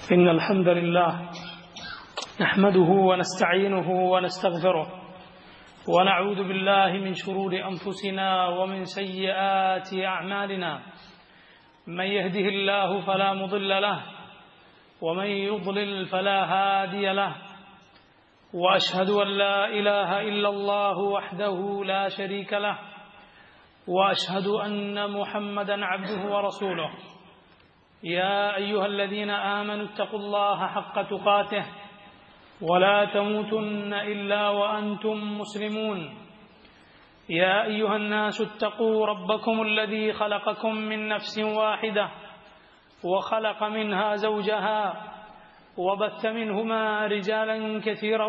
إن الحمد لله نحمده ونستعينه ونستغفره ونعوذ بالله من شرور أنفسنا ومن سيئات أعمالنا من يهده الله فلا مضل له ومن يضلل فلا هادي له وأشهد أن لا إله إلا الله وحده لا شريك له وأشهد أن محمدا عبده ورسوله يا أيها الذين آمنوا اتقوا الله حق تقاته ولا تموتن إلا وأنتم مسلمون يا أيها الناس اتقوا ربكم الذي خلقكم من نفس واحدة وخلق منها زوجها وبث منهما رجالا كثيرا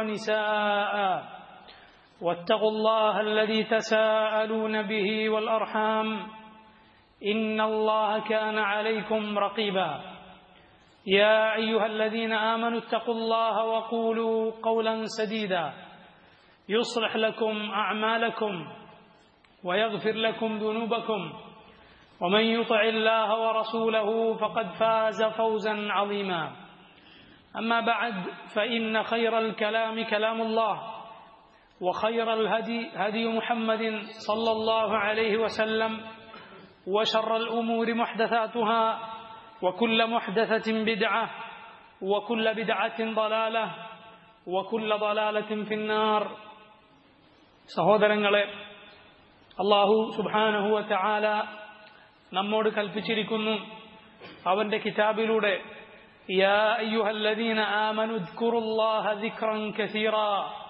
ونساء واتقوا الله الذي تساءلون به والأرحام إن الله كان عليكم رقيبا يا أيها الذين آمنوا اتقوا الله وقولوا قولا سديدا يصلح لكم أعمالكم ويغفر لكم ذنوبكم ومن يطع الله ورسوله فقد فاز فوزا عظيما أما بعد فإن خير الكلام كلام الله وخير الهدي هدي محمد صلى الله عليه وسلم وشر الأمور محدثاتها وكل محدثة بدعة وكل بدعة ضلالة وكل ضلالة في النار സഹോദരങ്ങളെ അള്ളാഹു സുബാനഹുവ ചാല നമ്മോട് കൽപ്പിച്ചിരിക്കുന്നു അവന്റെ കിതാബിലൂടെ يا أيها الذين آمنوا اذكروا الله ذكرا كثيرا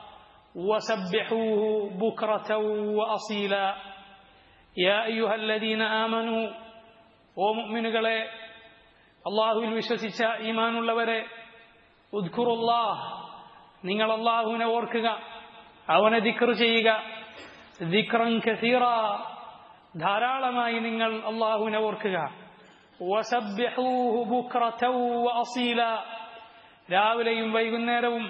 وسبحوه بكرة وأصيلا يا أيها الذين آمنوا ومؤمنകളെ അള്ളാഹുവിൽ വിശ്വസിച്ച ഈമാനുള്ളവരെ ഉദ്ഖുറുല്ലാഹ് നിങ്ങൾ അള്ളാഹുവിനെ ഓർക്കുക അവനെ ദിക്ർ ചെയ്യുക ദിക്റൻ കസീറ ധാരാളമായി നിങ്ങൾ അള്ളാഹുവിനെ ഓർക്കുക രാവിലെയും വൈകുന്നേരവും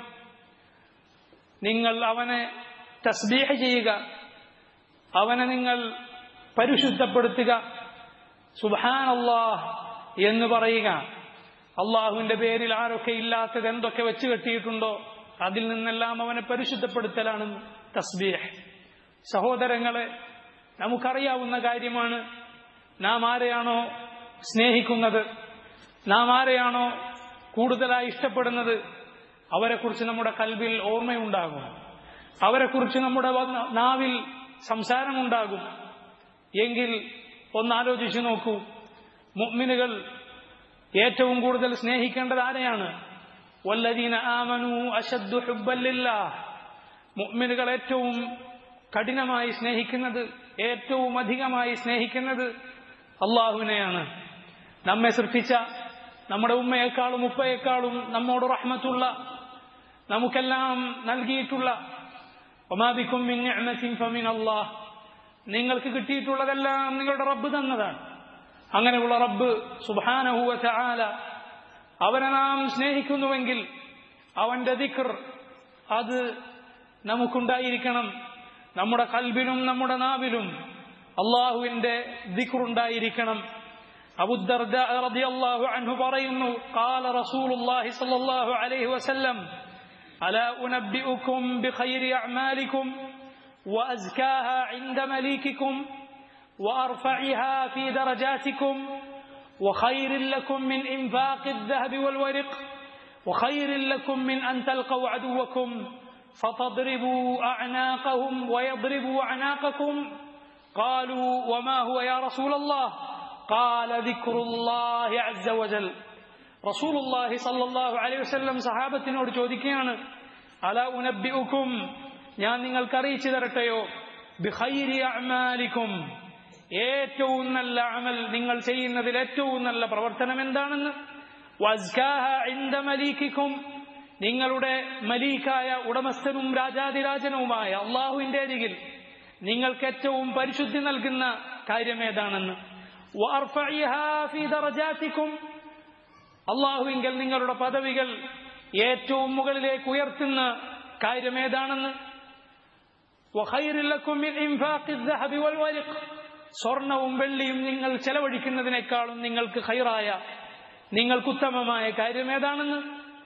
നിങ്ങൾ അവനെ തസ്ബീഹ് ചെയ്യുക അവനെ നിങ്ങൾ പരിശുദ്ധപ്പെടുത്തുക സുബാൻ അള്ളാഹ് എന്ന് പറയുക അള്ളാഹുവിന്റെ പേരിൽ ആരൊക്കെ ഇല്ലാത്തത് എന്തൊക്കെ വെച്ച് കെട്ടിയിട്ടുണ്ടോ അതിൽ നിന്നെല്ലാം അവനെ പരിശുദ്ധപ്പെടുത്തലാണ് തസ്ബീഹ് സഹോദരങ്ങളെ നമുക്കറിയാവുന്ന കാര്യമാണ് നാം ആരെയാണോ സ്നേഹിക്കുന്നത് നാം ആരെയാണോ കൂടുതലായി ഇഷ്ടപ്പെടുന്നത് അവരെക്കുറിച്ച് നമ്മുടെ കൽവിൽ ഓർമ്മയുണ്ടാകും അവരെക്കുറിച്ച് നമ്മുടെ നാവിൽ സംസാരമുണ്ടാകും എങ്കിൽ ഒന്നാലോചിച്ചു നോക്കൂ മുഅ്മിനുകൾ ഏറ്റവും കൂടുതൽ സ്നേഹിക്കേണ്ടത് ആരെയാണ് വല്ലദീന ആമനു അശദ്ദു ഹുബ്ബല്ലില്ലാ മുഅ്മിനുകൾ ഏറ്റവും കഠിനമായി സ്നേഹിക്കുന്നത് ഏറ്റവും അധികമായി സ്നേഹിക്കുന്നത് അള്ളാഹുവിനെയാണ് നമ്മെ സൃഷ്ടിച്ച നമ്മുടെ ഉമ്മയെക്കാളും ഉപ്പയെക്കാളും നമ്മോട് റഹ്മത്തുള്ള നമുക്കെല്ലാം നൽകിയിട്ടുള്ള ഒമാബിക്കും അള്ളാഹ് നിങ്ങൾക്ക് കിട്ടിയിട്ടുള്ളതെല്ലാം നിങ്ങളുടെ റബ്ബ് തന്നതാണ് അങ്ങനെയുള്ള റബ്ബ് സുബാനഹുവ ചാല അവനെ നാം സ്നേഹിക്കുന്നുവെങ്കിൽ അവന്റെ ദിക്ർ അത് നമുക്കുണ്ടായിരിക്കണം നമ്മുടെ കൽബിനും നമ്മുടെ നാവിലും അള്ളാഹുവിന്റെ ദിക്റുണ്ടായിരിക്കണം അബുദ്ദർദ റളിയല്ലാഹു അൻഹു പറയുന്നു قال رسول الله صلى الله عليه وسلم ألا أنبئكم بخير أعمالكم وأزكاها عند مليككم وأرفعها في درجاتكم وخير لكم من إنفاق الذهب والورق وخير لكم من أن تلقوا عدوكم فتضربوا أعناقهم ويضربوا أعناقكم قالوا وما هو يا رسول الله قال ذكر الله عز وجل رسول الله صلى الله عليه وسلم സഹാബത്തിനോട് ചോദിക്കുകയാണ് അല ഉനബിഉക്കും ഞാൻ നിങ്ങൾക്ക് അറിയിച്ചു തരട്ടെയോ ബിഖൈരി അഅമാലിക്കും ഏറ്റവും നല്ല അമൽ നിങ്ങൾ ചെയ്യുന്നതിൽ ഏറ്റവും നല്ല പ്രവർത്തനം എന്താണെന്ന് വസ്കാഹ ഇന്ദ മലീക്കിക്കും നിങ്ങളുടെ മലീക്കായ ഉടമസ്ഥനും രാജാതിരാജനുമായ അള്ളാഹുവിന്റെ അരികിൽ നിങ്ങൾക്ക് ഏറ്റവും പരിശുദ്ധി നൽകുന്ന കാര്യം ഏതാണെന്ന് അള്ളാഹുവിങ്കൽ നിങ്ങളുടെ പദവികൾ ഏറ്റവും മുകളിലേക്ക് ഉയർത്തുന്ന കാര്യം ഏതാണെന്ന് സ്വർണവും വെള്ളിയും നിങ്ങൾ ചെലവഴിക്കുന്നതിനേക്കാളും നിങ്ങൾക്ക് ഹൈറായ നിങ്ങൾക്ക് ഉത്തമമായ കാര്യം ഏതാണെന്ന്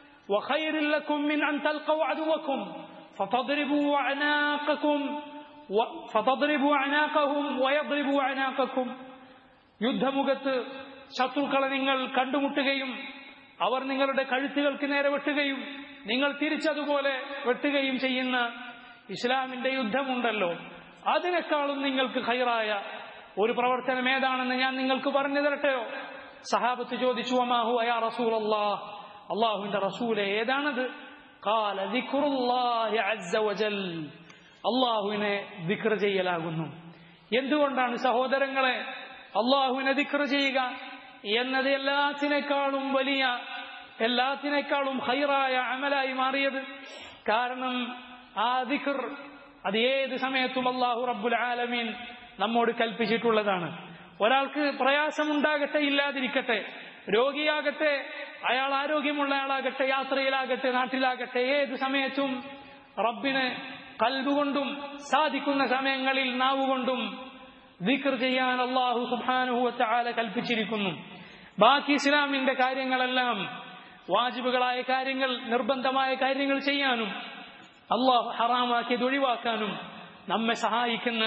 وخير لكم من أن تلقوا عدوكم فتضربوا أعناقكم و- فتضربوا أعناقهم ويضربوا أعناقكم യുദ്ധമുഖത്ത് ശത്രുക്കളെ നിങ്ങൾ കണ്ടുമുട്ടുകയും അവർ നിങ്ങളുടെ കഴുത്തുകൾക്ക് നേരെ വെട്ടുകയും നിങ്ങൾ തിരിച്ചതുപോലെ വെട്ടുകയും ചെയ്യുന്ന ഇസ്ലാമിന്റെ യുദ്ധമുണ്ടല്ലോ അതിനേക്കാളും നിങ്ങൾക്ക് ഹൈറായ ഒരു പ്രവർത്തനം ഏതാണെന്ന് ഞാൻ നിങ്ങൾക്ക് പറഞ്ഞു തരട്ടെയോ സഹാബത്ത് ചോദിച്ചു അമാഹു അയാ റസൂൽ അള്ളാഹ് അള്ളാഹുവിന്റെ റസൂലെ ഏതാണത് കാല ദിക്റുല്ലാഹി അസ്സ വജൽ അള്ളാഹുവിനെ ദിക്ർ ചെയ്യലാകുന്നു എന്തുകൊണ്ടാണ് സഹോദരങ്ങളെ അള്ളാഹുവിനെ ദിക്ർ ചെയ്യുക എന്നത് എല്ലാത്തിനേക്കാളും വലിയ എല്ലാത്തിനേക്കാളും ഹൈറായ അമലായി മാറിയത് കാരണം ആ ദിക്ർ അത് ഏത് സമയത്തും അള്ളാഹു റബ്ബുൽ ആലമീൻ നമ്മോട് കൽപ്പിച്ചിട്ടുള്ളതാണ് ഒരാൾക്ക് പ്രയാസമുണ്ടാകട്ടെ ഇല്ലാതിരിക്കട്ടെ രോഗിയാകട്ടെ അയാൾ ആരോഗ്യമുള്ള ആളാകട്ടെ യാത്രയിലാകട്ടെ നാട്ടിലാകട്ടെ ഏത് സമയത്തും റബ്ബിന് കൽബുകൊണ്ടും സാധിക്കുന്ന സമയങ്ങളിൽ നാവുകൊണ്ടും ദിക്ർ ചെയ്യാൻ അള്ളാഹു സുബാനുഹുവല കൽപ്പിച്ചിരിക്കുന്നു ബാക്കി ഇസ്ലാമിന്റെ കാര്യങ്ങളെല്ലാം വാജിബുകളായ കാര്യങ്ങൾ നിർബന്ധമായ കാര്യങ്ങൾ ചെയ്യാനും അള്ളാഹു ഹറാമാക്കിയത് ഒഴിവാക്കാനും നമ്മെ സഹായിക്കുന്ന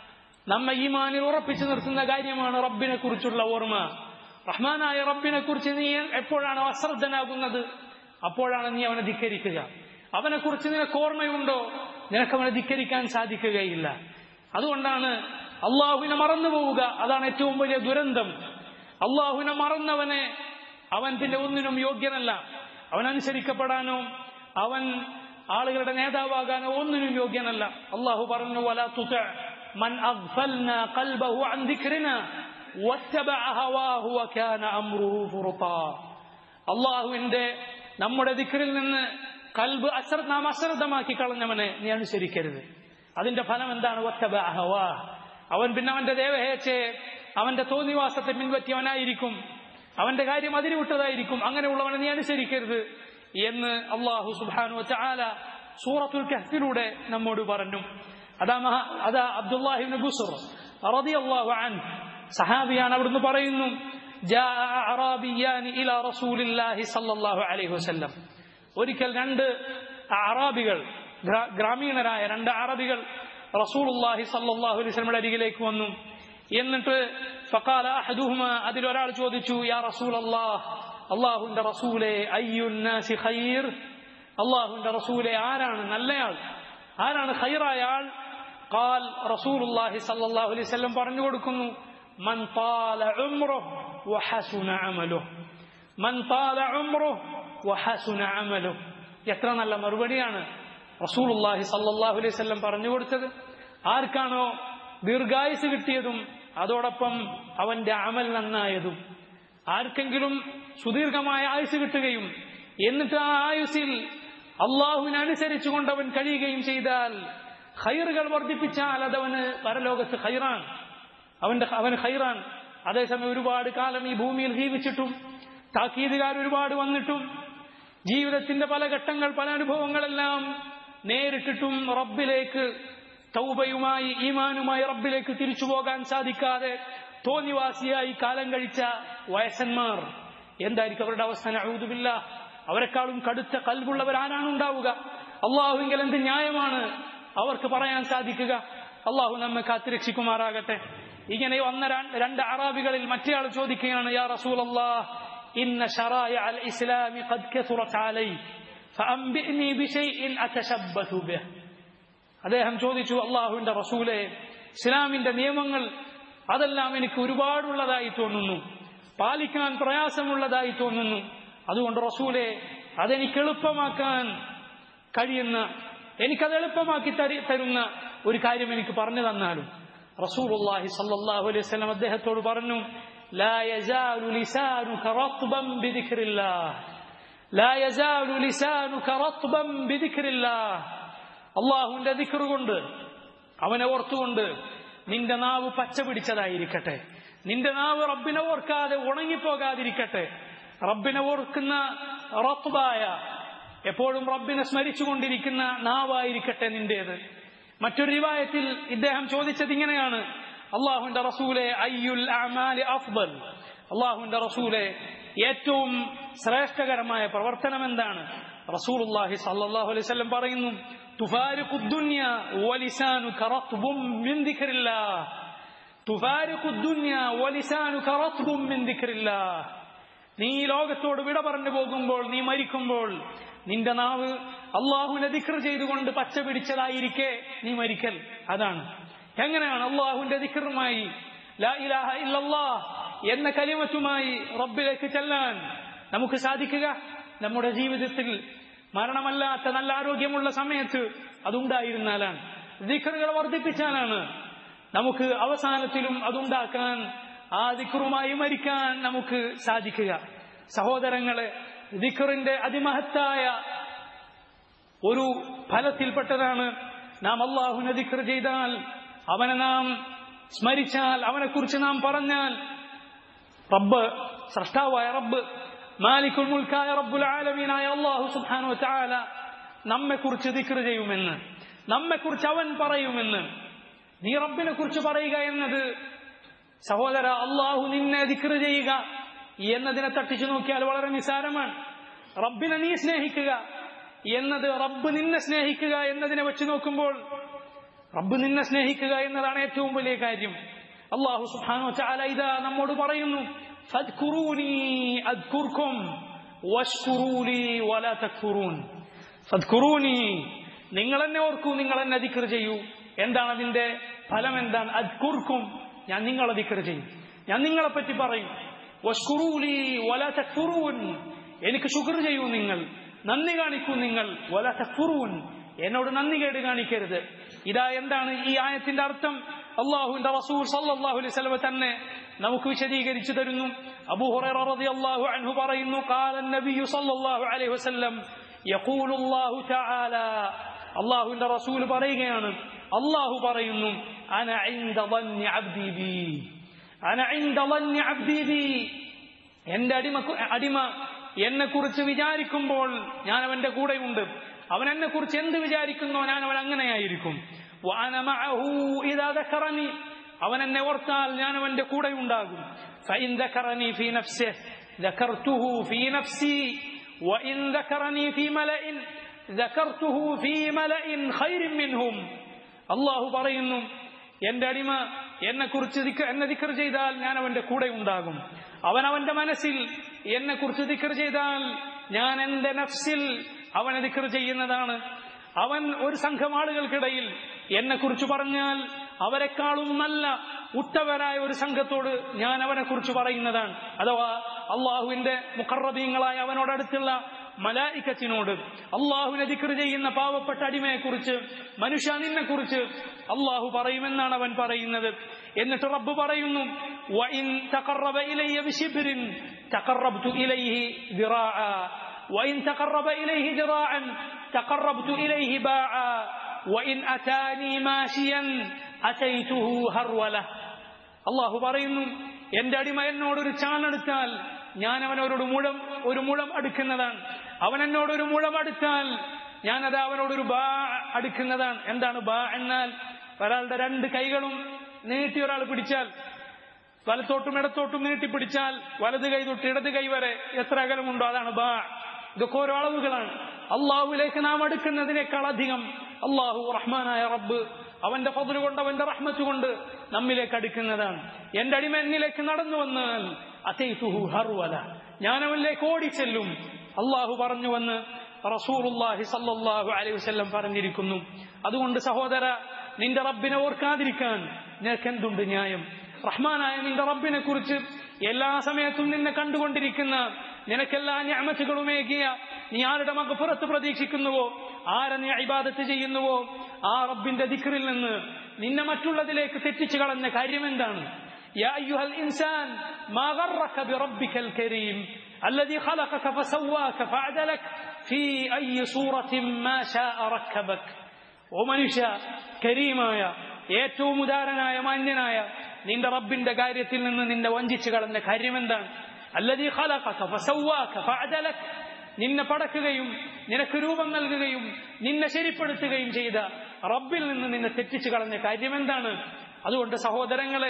നമ്മെ ഈമാനിൽ ഉറപ്പിച്ചു നിർത്തുന്ന കാര്യമാണ് റബ്ബിനെ കുറിച്ചുള്ള ഓർമ്മ റഹ്മാനായ റബ്ബിനെ കുറിച്ച് നീ എപ്പോഴാണ് അശ്രദ്ധനാകുന്നത് അപ്പോഴാണ് നീ അവനെ ധിക്കരിക്കുക അവനെ കുറിച്ച് നിനക്ക് ഓർമ്മയുണ്ടോ നിനക്ക് അവനെ ധിക്കരിക്കാൻ സാധിക്കുകയില്ല അതുകൊണ്ടാണ് അള്ളാഹുവിനെ മറന്നു പോവുക അതാണ് ഏറ്റവും വലിയ ദുരന്തം അള്ളാഹുവിനെ മറന്നവനെ അവൻ പിന്നെ ഒന്നിനും യോഗ്യനല്ല അവൻ അനുസരിക്കപ്പെടാനോ അവൻ ആളുകളുടെ നേതാവാകാനോ ഒന്നിനും യോഗ്യനല്ല അള്ളാഹു പറഞ്ഞു വല തുത മൻ അഗ്ഫൽനാ ഖൽബഹു അൻ ദിക്രിനാ വത്തബഅ ഹവാഹു വകാന അംറുഹു ഫുറുതാ അള്ളാഹുവിന്റെ നമ്മുടെ ദിക്റിൽ നിന്ന് കൽബ് അശ്ര നാം അശ്രദ്ധമാക്കി കളഞ്ഞവനെ നീ അനുസരിക്കരുത് അതിന്റെ ഫലം എന്താണ് വത്തബഅ ഹവാ അവൻ പിന്നെ അവന്റെ ദേവഹേച്ഛയെ അവന്റെ തോന്നിവാസത്തെ പിൻപറ്റിയവനായിരിക്കും അവന്റെ കാര്യം അതിരി വിട്ടതായിരിക്കും അങ്ങനെയുള്ളവനെ നീ അനുസരിക്കരുത് എന്ന് അള്ളാഹു സുബാനു ചാല സൂറത്തുൽ കഹ്ഫിലൂടെ നമ്മോട് പറഞ്ഞു അതാ മഹാ അതാ അബ്ദുല്ലാഹിബിന് ബുസർ റളിയല്ലാഹു അൻഹു സഹാബിയാണ് അവിടുന്ന് പറയുന്നു جاء أعرابيان إلى رسول الله صلى الله عليه وسلم ഒരിക്കൽ രണ്ട് അറാബികൾ ഗ്രാ- ഗ്രാമീണരായ രണ്ട് അറബികൾ റസൂലുള്ളാഹി സല്ലല്ലാഹു അലൈഹി വസല്ലമയുടെ അരികിലേക്ക് വന്നു എന്നിട്ട് ഫഖാല അഹദുഹുമ അതിലൊരാൾ ചോദിച്ചു യാ റസൂലല്ലാഹ് അള്ളാഹുവിന്റെ റസൂലെ അയ്യുന്നാസി ഖൈർ അള്ളാഹുവിന്റെ റസൂലെ ആരാണ് നല്ലയാൾ ആരാണ് ഖൈറായ ആൾ قال رسول الله صلى الله عليه وسلم പറഞ്ഞു കൊടുക്കുന്നു من طال عمره وحسن عمله من طال عمره وحسن عمله എത്ര നല്ല മറുപടിയാണ് റസൂലുള്ളാഹി സല്ലല്ലാഹു അലൈഹി വസല്ലം പറഞ്ഞു കൊടുത്തത് ആർക്കാണോ ദീർഘായുസ് കിട്ടിയതും അതോടൊപ്പം അവന്റെ അമൽ നന്നായതും ആർക്കെങ്കിലും സുദീർഘമായ ആയുസ് കിട്ടുകയും എന്നിട്ട് ആ ആയുസിൽ അള്ളാഹുവിനനുസരിച്ചുകൊണ്ട് അവൻ കഴിയുകയും ചെയ്താൽ ഖൈറുകൾ വർദ്ധിപ്പിച്ചാൽ അതവന് പരലോകത്ത് ഖൈറാൻ അവന്റെ അവന് ഖൈറാൻ അതേസമയം ഒരുപാട് കാലം ഈ ഭൂമിയിൽ ജീവിച്ചിട്ടും താക്കീതുകാർ ഒരുപാട് വന്നിട്ടും ജീവിതത്തിന്റെ പല ഘട്ടങ്ങൾ പല അനുഭവങ്ങളെല്ലാം നേരിട്ടിട്ടും റബ്ബിലേക്ക് തൗബയുമായി ഈമാനുമായി റബ്ബിലേക്ക് തിരിച്ചു പോകാൻ സാധിക്കാതെ തോന്നിവാസിയായി കാലം കഴിച്ച വയസ്സന്മാർ എന്തായിരിക്കും അവരുടെ അവസ്ഥ നഊദുബില്ല അവരെക്കാളും കടുത്ത കൽവുള്ളവർ ആരാണ് ഉണ്ടാവുക അള്ളാഹുവിങ്കൽ എന്ത് ന്യായമാണ് അവർക്ക് പറയാൻ സാധിക്കുക അള്ളാഹു നമ്മെ കാത്തുരക്ഷിക്കുമാറാകട്ടെ ഇങ്ങനെ വന്ന ര- രണ്ട് അറാബികളിൽ മറ്റേയാൾ ചോദിക്കുകയാണ് യാ റസൂൽ അള്ളാഹ് ഇന്ന ഷറായ അൽ ഇസ്ലാമി ഖദ് കസുറത് അലൈ فأنبئني بشيء أتشبث به അദ്ദേഹം ചോദിച്ചു അള്ളാഹുവിന്റെ റസൂലെ ഇസ്ലാമിന്റെ നിയമങ്ങൾ അതെല്ലാം എനിക്ക് ഒരുപാടുള്ളതായി തോന്നുന്നു പാലിക്കാൻ പ്രയാസമുള്ളതായി തോന്നുന്നു അതുകൊണ്ട് റസൂലെ അതെനിക്ക് എളുപ്പമാക്കാൻ കഴിയുന്ന എനിക്കത് എളുപ്പമാക്കി തരി- തരുന്ന ഒരു കാര്യം എനിക്ക് പറഞ്ഞു തന്നാലും റസൂലുള്ളാഹി സല്ലല്ലാഹു അലൈഹി വസല്ലം അദ്ദേഹത്തോട് പറഞ്ഞു ലാ യസാലു ലിസാനുക റത്ബൻ ബിദിക്രില്ലാഹ് ലാ യസാലു ലിസാനുക റത്ബൻ ബിദിക്രില്ലാഹ് അള്ളാഹുവിന്റെ ദിക്ർ കൊണ്ട് അവനെ ഓർത്തുകൊണ്ട് നിന്റെ നാവ് പച്ച പിടിച്ചതായിരിക്കട്ടെ നിന്റെ നാവ് റബ്ബിനെ ഓർക്കാതെ ഉണങ്ങിപ്പോകാതിരിക്കട്ടെ റബ്ബിനെ ഓർക്കുന്ന റത്തുബായ എപ്പോഴും റബ്ബിനെ സ്മരിച്ചുകൊണ്ടിരിക്കുന്ന നാവായിരിക്കട്ടെ നിന്റേത് മറ്റൊരു റിവായത്തിൽ ഇദ്ദേഹം ചോദിച്ചത് ഇങ്ങനെയാണ് അള്ളാഹുവിന്റെ റസൂലെ അയ്യുൽ അമാലി അഫ്ദൽ അള്ളാഹുവിന്റെ റസൂലെ ഏറ്റവും ശ്രേഷ്ഠകരമായ പ്രവർത്തനം എന്താണ് റസൂലുള്ളാഹി സല്ലല്ലാഹു അലൈഹി വസല്ലം പറയുന്നു തുഫാരിഖു ദുനിയ വലിസാനുക റത്ബും മിൻ ദിക്രില്ലാഹ് തുഫാരിഖു ദുനിയ വലിസാനുക റത്ബും മിൻ ദിക്രില്ലാഹ് നീ ഈ ലോകത്തോട് വിട പറഞ്ഞു പോകുമ്പോൾ നീ മരിക്കുമ്പോൾ നിന്റെ നാവ് അള്ളാഹുവിനെ ദിക്ർ ചെയ്തുകൊണ്ട് പച്ച പിടിച്ചതായിരിക്കെ നീ മരിക്കൽ അതാണ് എങ്ങനെയാണ് അള്ളാഹുവിന്റെ ദിക്റുമായി ലാ ഇലാഹ ഇല്ലല്ലാഹ് എന്ന കലിമറ്റുമായി റബ്ബിലേക്ക് ചെല്ലാൻ നമുക്ക് സാധിക്കുക നമ്മുടെ ജീവിതത്തിൽ മരണമല്ലാത്ത നല്ല ആരോഗ്യമുള്ള സമയത്ത് അതുണ്ടായിരുന്നാലാണ് ദിക്റുകൾ വർദ്ധിപ്പിച്ചാലാണ് നമുക്ക് അവസാനത്തിലും അതുണ്ടാക്കാൻ ആ ദിക്റുമായി മരിക്കാൻ നമുക്ക് സാധിക്കുക സഹോദരങ്ങളെ ദിക്റിന്റെ അതിമഹത്തായ ഒരു ഫലത്തിൽപ്പെട്ടതാണ് നാം അള്ളാഹുവിനെ ദിക്ർ ചെയ്താൽ അവനെ നാം സ്മരിച്ചാൽ അവനെക്കുറിച്ച് നാം പറഞ്ഞാൽ റബ്ബ് സൃഷ്ടാവായ റബ്ബ് മാലിക്കുൽ മുൽക്കായ റബ്ബുൽ ആലമീനായ അള്ളാഹു സുബ്ഹാനഹു വതആല നമ്മെക്കുറിച്ച് ദിക്ർ ചെയ്യുമെന്ന് നമ്മെക്കുറിച്ച് അവൻ പറയുമെന്ന് നീ റബ്ബിനെ കുറിച്ച് പറയുക എന്നത് സഹോദര അള്ളാഹു നിന്നെ ദിക്ർ ചെയ്യുക എന്നതിനെ തട്ടിച്ചു നോക്കിയാൽ വളരെ നിസാരമാണ് റബ്ബിനെ നീ സ്നേഹിക്കുക എന്നത് റബ്ബ് നിന്നെ സ്നേഹിക്കുക എന്നതിനെ വെച്ച് നോക്കുമ്പോൾ റബ്ബ് നിന്നെ സ്നേഹിക്കുക എന്നതാണ് ഏറ്റവും വലിയ കാര്യം അള്ളാഹു സുബ്ഹാനഹു വതആല ഇതാ നമ്മോട് പറയുന്നു ഫദ്കുറൂനി അദ്കുർക്കും വഷ്കുറൂലി വലാ തക്ഫുറൂൻ ഫദ്കുറൂനി നിങ്ങൾ എന്നെ ഓർക്കൂ നിങ്ങൾ എന്നെ ദിക്ർ ചെയ്യൂ എന്താണ് അതിന്റെ ഫലം എന്താണ് അദ്കുർക്കും ഞാൻ നിങ്ങളെ ദിക്ർ ചെയ്യും ഞാൻ നിങ്ങളെ പറ്റി പറയും വഷ്കുറൂലി വലാ തക്ഫുറൂൻ എനിക്ക് ശുക്ർ ചെയ്യൂ നിങ്ങൾ നന്ദി കാണിക്കൂ നിങ്ങൾ വല തക്ഫുറൂൻ എന്നോട് നന്ദി കേട് കാണിക്കരുത് ഇതാ എന്താണ് ഈ ആയത്തിന്റെ അർത്ഥം അള്ളാഹുവിന്റെ റസൂൽ സല്ലല്ലാഹു അലൈഹി വസല്ലം തന്നെ നമുക്ക് വിശദീകരിച്ചു തരുന്നു അബൂ ഹുറൈറ റളിയല്ലാഹു അൻഹു പറയുന്നു قال النبي صلى الله عليه وسلم يقول الله تعالى അള്ളാഹുവിന്റെ റസൂൽ പറയുകയാണ് അള്ളാഹു പറയുന്നു അന ഇൻദ ظن عبدي بي അന ഇൻദ ظن عبدي بي എന്റെ അടിമ അടിമ എന്നെ കുറിച്ച് വിചാരിക്കുമ്പോൾ ഞാൻ അവന്റെ കൂടെയുണ്ട് അവൻ എന്നെ കുറിച്ച് എന്ത് വിചാരിക്കുന്നോ ഞാൻ അവൻ അങ്ങനെയായിരിക്കും وأنا معه إذا ذكرني അവൻ എന്നെ ഓർത്താൽ ഞാൻ അവന്റെ കൂടെ ഉണ്ടാകും فإن ذكرني في نفسه ذكرته في نفسي وإن ذكرني في ملأ ذكرته في ملأ خير منهم അള്ളാഹു പറയുന്നു എന്റെ അടിമ എന്നെ കുറിച്ച് എന്നെ ദിക്കർ ചെയ്താൽ ഞാൻ അവന്റെ കൂടെ ഉണ്ടാകും അവൻ അവന്റെ മനസ്സിൽ എന്നെ കുറിച്ച് ദിക്കർ ചെയ്താൽ ഞാൻ എന്റെ നഫ്സിൽ അവനെ ദിക്കർ ചെയ്യുന്നതാണ് അവൻ ഒരു സംഘം ആളുകൾക്കിടയിൽ എന്നെ കുറിച്ച് പറഞ്ഞാൽ അവരെക്കാളും നല്ല ഉത്തവരായ ഒരു സംഘത്തോട് ഞാൻ അവനെ കുറിച്ച് പറയുന്നതാണ് അഥവാ അള്ളാഹുവിന്റെ മുഖറബീങ്ങളായ അവനോടടുത്തുള്ള മലായിക്കത്തിനോട് അള്ളാഹുവിനെ ദിക്ർ ചെയ്യുന്ന പാവപ്പെട്ട അടിമയെ കുറിച്ച് മനുഷ്യ നിന്നെ കുറിച്ച് അള്ളാഹു പറയുമെന്നാണ് അവൻ പറയുന്നത് എന്നിട്ട് റബ്ബ് പറയുന്നു وَإِن تَقَرَّبَ إِلَيَّ بِشِبْرٍ تَقَرَّبْتُ إِلَيْهِ ذِرَاعًا وإن تقرب إليه ذراعا تقربت إليه باعا وإن أتاني ماشيا أتيته هرولة الله പറയുന്നു എന്റെ അടിമ എന്നോട് ഒരു ചാണെടുത്താൽ ഞാൻ അവനോടൊരു മുഴം ഒരു മുഴം അടുക്കുന്നതാണ് അവൻ എന്നോട് ഒരു മുഴം അടുത്താൽ ഞാനത് അവനോടൊരു ബാ അടുക്കുന്നതാണ് എന്താണ് ബാ എന്നാൽ ഒരാളുടെ രണ്ട് കൈകളും നീട്ടി ഒരാൾ പിടിച്ചാൽ വലത്തോട്ടും ഇടത്തോട്ടും നീട്ടി പിടിച്ചാൽ വലത് കൈ തൊട്ട് ഇടത് കൈ വരെ എത്ര അകലമുണ്ടോ അതാണ് ബാ ഇതൊക്കെ ഓരോ അളവുകളാണ് അള്ളാഹുലേക്ക് നാം അടുക്കുന്നതിനേക്കാൾ അധികം അള്ളാഹു റഹ്മാനായ റബ്ബ് അവന്റെ ഫضل കൊണ്ട് അവന്റെ റഹ്മത്ത് കൊണ്ട് നമ്മിലേക്ക് അടുക്കുന്നതാണ് എന്റെ അടിമ എന്നിലേക്ക് നടന്നു വന്നാൽ അതൈതുഹു ഹർവല ഞാൻ അവനിലേക്ക് ഓടിച്ചെല്ലും അള്ളാഹു പറഞ്ഞു വന്ന് റസൂറുല്ലാഹി സല്ലല്ലാഹു അലൈഹി വസല്ലം പറഞ്ഞിരിക്കുന്നു അതുകൊണ്ട് സഹോദര നിന്റെ റബ്ബിനെ ഓർക്കാതിരിക്കാൻ നിനക്ക് എന്തുണ്ട് ന്യായം റഹ്മാനായ നിന്റെ റബ്ബിനെ കുറിച്ച് എല്ലാ സമയത്തും നിന്നെ കണ്ടുകൊണ്ടിരിക്കുന്ന നിനക്കെല്ലാ ഞാമത്തുകളുമേകിയ നീ ആരുടെ മകഫുറത്ത് പ്രതീക്ഷിക്കുന്നുവോ ആരെ നീ ഇബാദത്ത് ചെയ്യുന്നുവോ ആ റബ്ബിന്റെ ദിക്റിൽ നിന്ന് നിന്നെ മറ്റുള്ളതിലേക്ക് തെറ്റിച്ചു കളഞ്ഞ കാര്യം എന്താണ് يا أيها الإنسان ما غرك بربك الكريم الذي خلقك فسواك فعدلك في أي صورة ما شاء ركبك ومنشا كريماയ ഏറ്റവും ഉദാരനായ മാന്യനായ നിന്റെ റബ്ബിന്റെ കാര്യത്തിൽ നിന്ന് നിന്നെ വഞ്ചിച്ചു കളഞ്ഞ കാര്യം എന്താണ് അല്ലതീ ഖലഖക ഫസവ്വാക ഫഅദലക നിന്നെ പടക്കുകയും നിനക്ക് രൂപം നൽകുകയും നിന്നെ ശരിപ്പെടുത്തുകയും ചെയ്ത റബ്ബിൽ നിന്ന് നിന്നെ തെറ്റിച്ചു കളഞ്ഞ കാര്യം എന്താണ് അതുകൊണ്ട് സഹോദരങ്ങളെ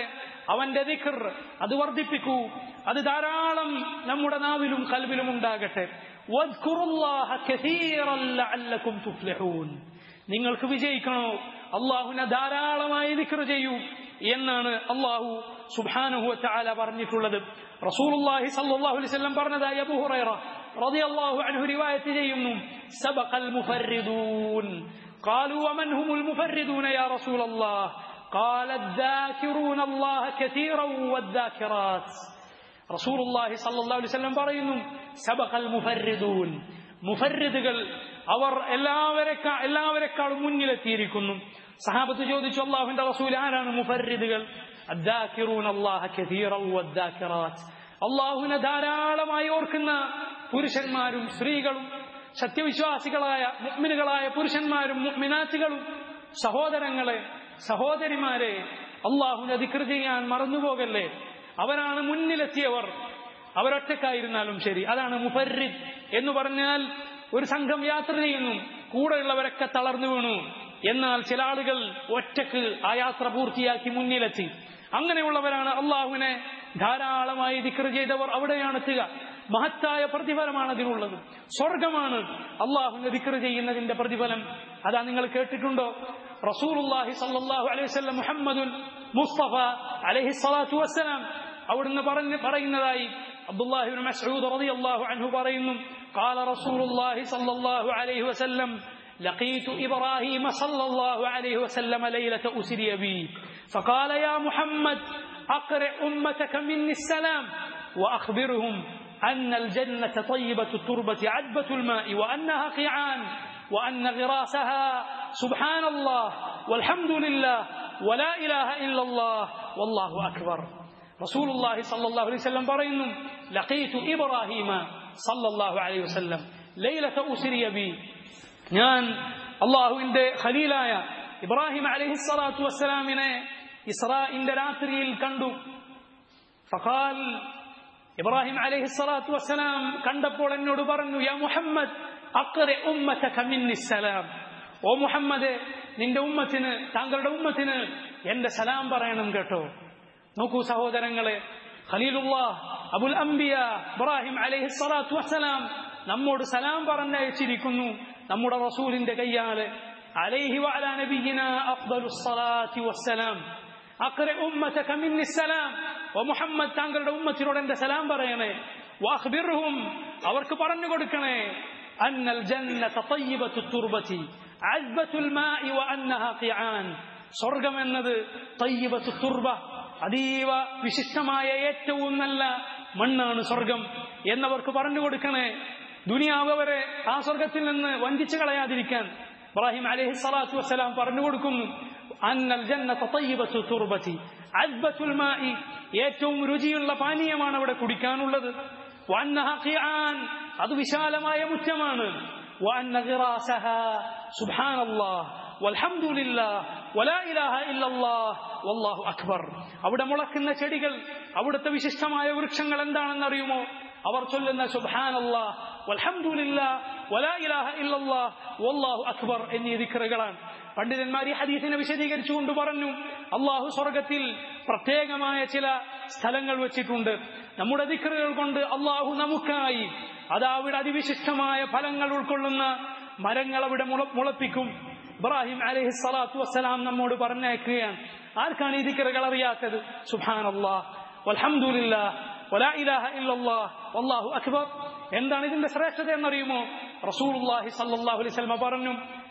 അവന്റെ ദിക്ർ അത് വർദ്ധിപ്പിക്കൂ അത് ധാരാളം നമ്മുടെ നാവിലും കൽവിലും ഉണ്ടാകട്ടെ വദ്കുറുല്ലാഹ കസീറൻ ലഅല്ലക്കും തുഫ്ലിഹൂൻ നിങ്ങൾക്ക് വിജയിക്കണോ അള്ളാഹുവിനെ ധാരാളമായി ദിക്ർ ചെയ്യൂ എന്നാണ് അള്ളാഹു സുബ്ഹാനഹു വതആല പറഞ്ഞിട്ടുള്ളത് റസൂലുള്ളാഹി സ്വല്ലല്ലാഹു അലൈഹി വസല്ലം പറഞ്ഞതായി അബൂ ഹുറൈറ റളിയല്ലാഹു അൻഹു റിവായത്ത് ചെയ്യുന്നു സബഖൽ മുഫർരിദൂൻ قالوا ومن هم المفردون يا رسول الله قال الذاكرون الله كثيرا والذاكرات റസൂൽ അള്ളാഹി സല്ലാ അലൈവല്ലം പറയുന്നു സബഖൽ മുഫരിദൂൻ മുഫരിദുകൾ അവർ എല്ലാവരെക്കാ എല്ലാവരെക്കാളും മുന്നിലെത്തിയിരിക്കുന്നു സഹാബത്ത് ചോദിച്ചു അള്ളാഹുവിന്റെ റസൂൽ ആരാണ് മുഫരിദുകൾ അള്ളാഹുവിനെ ധാരാളമായി ഓർക്കുന്ന പുരുഷന്മാരും സ്ത്രീകളും സത്യവിശ്വാസികളായ മുഗ്മിനുകളായ പുരുഷന്മാരും മുഗ്മിനാറ്റുകളും സഹോദരങ്ങളെ സഹോദരിമാരെ അള്ളാഹുവിനെ ദിക്ർ ചെയ്യാൻ മറന്നുപോകല്ലേ അവരാണ് മുന്നിലെത്തിയവർ അവരൊറ്റക്കായിരുന്നാലും ശരി അതാണ് മുഫരിദ് എന്ന് പറഞ്ഞാൽ ഒരു സംഘം യാത്ര ചെയ്യുന്നു കൂടെയുള്ളവരൊക്കെ തളർന്നു വീണു എന്നാൽ ചില ആളുകൾ ഒറ്റക്ക് ആ യാത്ര പൂർത്തിയാക്കി മുന്നിലെത്തി അങ്ങനെയുള്ളവരാണ് അള്ളാഹുവിനെ ധാരാളമായി ദിക്ർ ചെയ്തവർ അവിടെയാണ് എത്തുക മഹത്തായ പ്രതിഫലമാണ് അതിനുള്ളത് സ്വർഗമാണ് അള്ളാഹുവിനെ ദിക്ർ ചെയ്യുന്നതിന്റെ പ്രതിഫലം അതാ നിങ്ങൾ കേട്ടിട്ടുണ്ടോ റസൂലുള്ളാഹി സല്ലല്ലാഹു അലൈഹി വസല്ലം മുഹമ്മദുൻ മുസ്തഫ അലൈഹി സ്വലാത്തു വസ്സലാം അവിടുന്ന് പറഞ്ഞ് പറയുന്നതായി അബ്ദുല്ലാഹി ബിൻ മസ്ഊദ് റളിയല്ലാഹു അൻഹു പറയുന്നു قال رسول الله صلى الله عليه وسلم لقيت إبراهيم صلى الله عليه وسلم ليلة أسري بي فقال يا محمد أقرئ أمتك مني السلام وأخبرهم أن الجنة طيبة التربة عذبة الماء وأنها قيعان وأن غراسها سبحان الله والحمد لله ولا إله إلا الله والله أكبر رسول الله صلى الله عليه وسلم برين لقيت إبراهيم صلى الله عليه وسلم ليلة أسري بي ഞാൻ അള്ളാഹുവിന്റെ ഖലീലായ ഇബ്രാഹിം അലഹി സ്വലാത്തു വസ്സലാമിനെ ഇസ്രാഇന്റെ രാത്രിയിൽ കണ്ടു ഫഖാൽ ഇബ്രാഹിം അലഹി സ്വലാത്തു വസ്സലാം കണ്ടപ്പോൾ എന്നോട് പറഞ്ഞു യാ മുഹമ്മദ് അക്കറെ ഉമ്മത്തക മിന്നിസ്സലാം ഓ മുഹമ്മദ് നിന്റെ ഉമ്മത്തിന് താങ്കളുടെ ഉമ്മത്തിന് എന്റെ സലാം പറയണം കേട്ടോ നോക്കൂ സഹോദരങ്ങളെ ഖലീലുല്ലാഹ് അബുൽ അംബിയ ഇബ്രാഹിം അലൈഹി സ്വലാത്തു വസ്സലാം നമ്മോട് സലാം പറഞ്ഞയച്ചിരിക്കുന്നു നമ്മുടെ റസൂലിന്റെ കയ്യാല് അലൈഹി വഅല നബിയിന അഫ്ദലുസ് സ്വലാത്തി വസ്സലാം അഖ്റ ഉമ്മതക മിന്നി സലാം ഓ മുഹമ്മദ് താങ്കളുടെ ഉമ്മത്തിനോട് എന്റെ സലാം പറയണേ വഅഖ്ബിർഹും അവർക്ക് പറഞ്ഞു കൊടുക്കണേ അന്നൽ ജന്നത തയ്യിബത്തു തുർബതി അസ്ബത്തുൽ മാഇ വഅന്നഹാ ഖിആൻ സ്വർഗം എന്നത് തയ്യിബത്തു തുർബ അതീവ വിശിഷ്ടമായ ഏറ്റവും നല്ല മണ്ണാണ് സ്വർഗം എന്നവർക്ക് പറഞ്ഞു കൊടുക്കണേ ദുനിയാവ് അവരെ ആ സ്വർഗത്തിൽ നിന്ന് വഞ്ചിച്ചു കളയാതിരിക്കാൻ ഇബ്രാഹിം അലൈഹി സ്വലാത്തു വസ്സലാം പറഞ്ഞു കൊടുക്കുന്നു അന്നൽ ജന്നത തയ്യിബത്തു തുർബതി അസ്ബത്തുൽ മാഇ ഏറ്റവും രുചിയുള്ള പാനീയമാണ് അവിടെ കുടിക്കാനുള്ളത് വഅന്നഹ ഖിആൻ അത് വിശാലമായ മുറ്റമാണ് വഅന്ന ഗിറാസഹ സുബ്ഹാനല്ലാഹ് വൽഹംദുലില്ലാഹ് വലാ ഇലാഹ ഇല്ലല്ലാഹ് വല്ലാഹു അക്ബർ അവിടെ മുളക്കുന്ന ചെടികൾ അവിടുത്തെ വിശിഷ്ടമായ വൃക്ഷങ്ങൾ എന്താണെന്ന് അറിയുമോ അവർ ചൊല്ലുന്ന സുബ്ഹാനല്ലാഹ് വൽഹംദുലില്ലാഹ് വലാ ഇലാഹ ഇല്ലല്ലാഹ് വല്ലാഹു അക്ബർ എന്നീ ദിക്റുകളാണ് പണ്ഡിതന്മാർ ഈ ഹദീസിനെ വിശദീകരിച്ചുകൊണ്ട് പറഞ്ഞു അള്ളാഹു സ്വർഗത്തിൽ പ്രത്യേകമായ ചില സ്ഥലങ്ങൾ വെച്ചിട്ടുണ്ട് നമ്മുടെ ദിക്റുകൾ കൊണ്ട് അള്ളാഹു നമുക്കായി അത് അവിടെ അതിവിശിഷ്ടമായ ഫലങ്ങൾ ഉൾക്കൊള്ളുന്ന മരങ്ങൾ അവിടെ മുളപ്പിക്കും ഇബ്രാഹിം അലൈഹി സ്വലാത്തു വസ്സലാം നമ്മോട് പറഞ്ഞയക്കുകയാണ് ആർക്കാണ് ഈ ദിക്റുകൾ അറിയാത്തത് സുബാനല്ലാഹ് വൽഹംദുലില്ലാഹ് വലാ ഇലാഹ ഇല്ലല്ലാഹ് വല്ലാഹു അക്ബർ എന്താണ് ഇതിന്റെ ശ്രേഷ്ഠത എന്നറിയുമോ റസൂലുള്ളാഹി സല്ലല്ലാഹു അലൈഹി വസല്ലം പറഞ്ഞു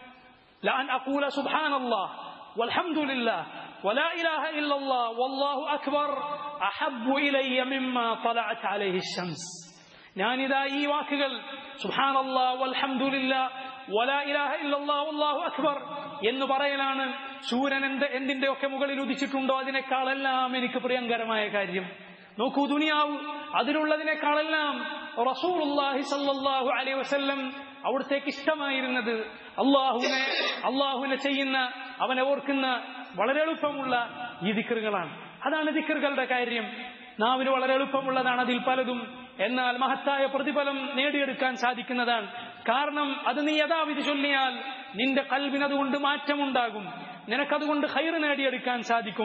لأن أقول سبحان الله والحمد لله ولا إله إلا الله والله أكبر أحب إلي مما طلعت عليه الشمس ഞാനിതാ ഈ വാക്കുകൾ സുഹാനല്ലാ വൽഹംദുലില്ല വലാ ഇലാഹ ഇല്ലല്ലാ വല്ലാഹു അക്ബർ എന്ന് പറയലാണ് സൂര്യൻ എന്ത് എന്തിന്റെ ഒക്കെ മുകളിൽ ഉദിച്ചിട്ടുണ്ടോ അതിനേക്കാളെല്ലാം എനിക്ക് പ്രിയങ്കരമായ കാര്യം നോക്കൂ ദുനിയാവ് അതിലുള്ളതിനേക്കാളെല്ലാം റസൂലുള്ളാഹി സല്ലല്ലാഹു അലൈഹി വസല്ലം അവിടത്തേക്ക് ഇഷ്ടമായിരുന്നത് അള്ളാഹുവിനെ അള്ളാഹുവിനെ ചെയ്യുന്ന അവനെ ഓർക്കുന്ന വളരെ എളുപ്പമുള്ള ഈ ദിക്കറുകളാണ് അതാണ് ദിക്കറുകളുടെ കാര്യം നാവിന് വളരെ എളുപ്പമുള്ളതാണ് അതിൽ പലതും എന്നാൽ മഹത്തായ പ്രതിഫലം നേടിയെടുക്കാൻ സാധിക്കുന്നതാണ് കാരണം അത് നീ യഥാവിധി ചൊല്ലിയാൽ നിന്റെ കൽവിന് അതുകൊണ്ട് മാറ്റമുണ്ടാകും നിനക്കതുകൊണ്ട് ഹൈറ് നേടിയെടുക്കാൻ സാധിക്കും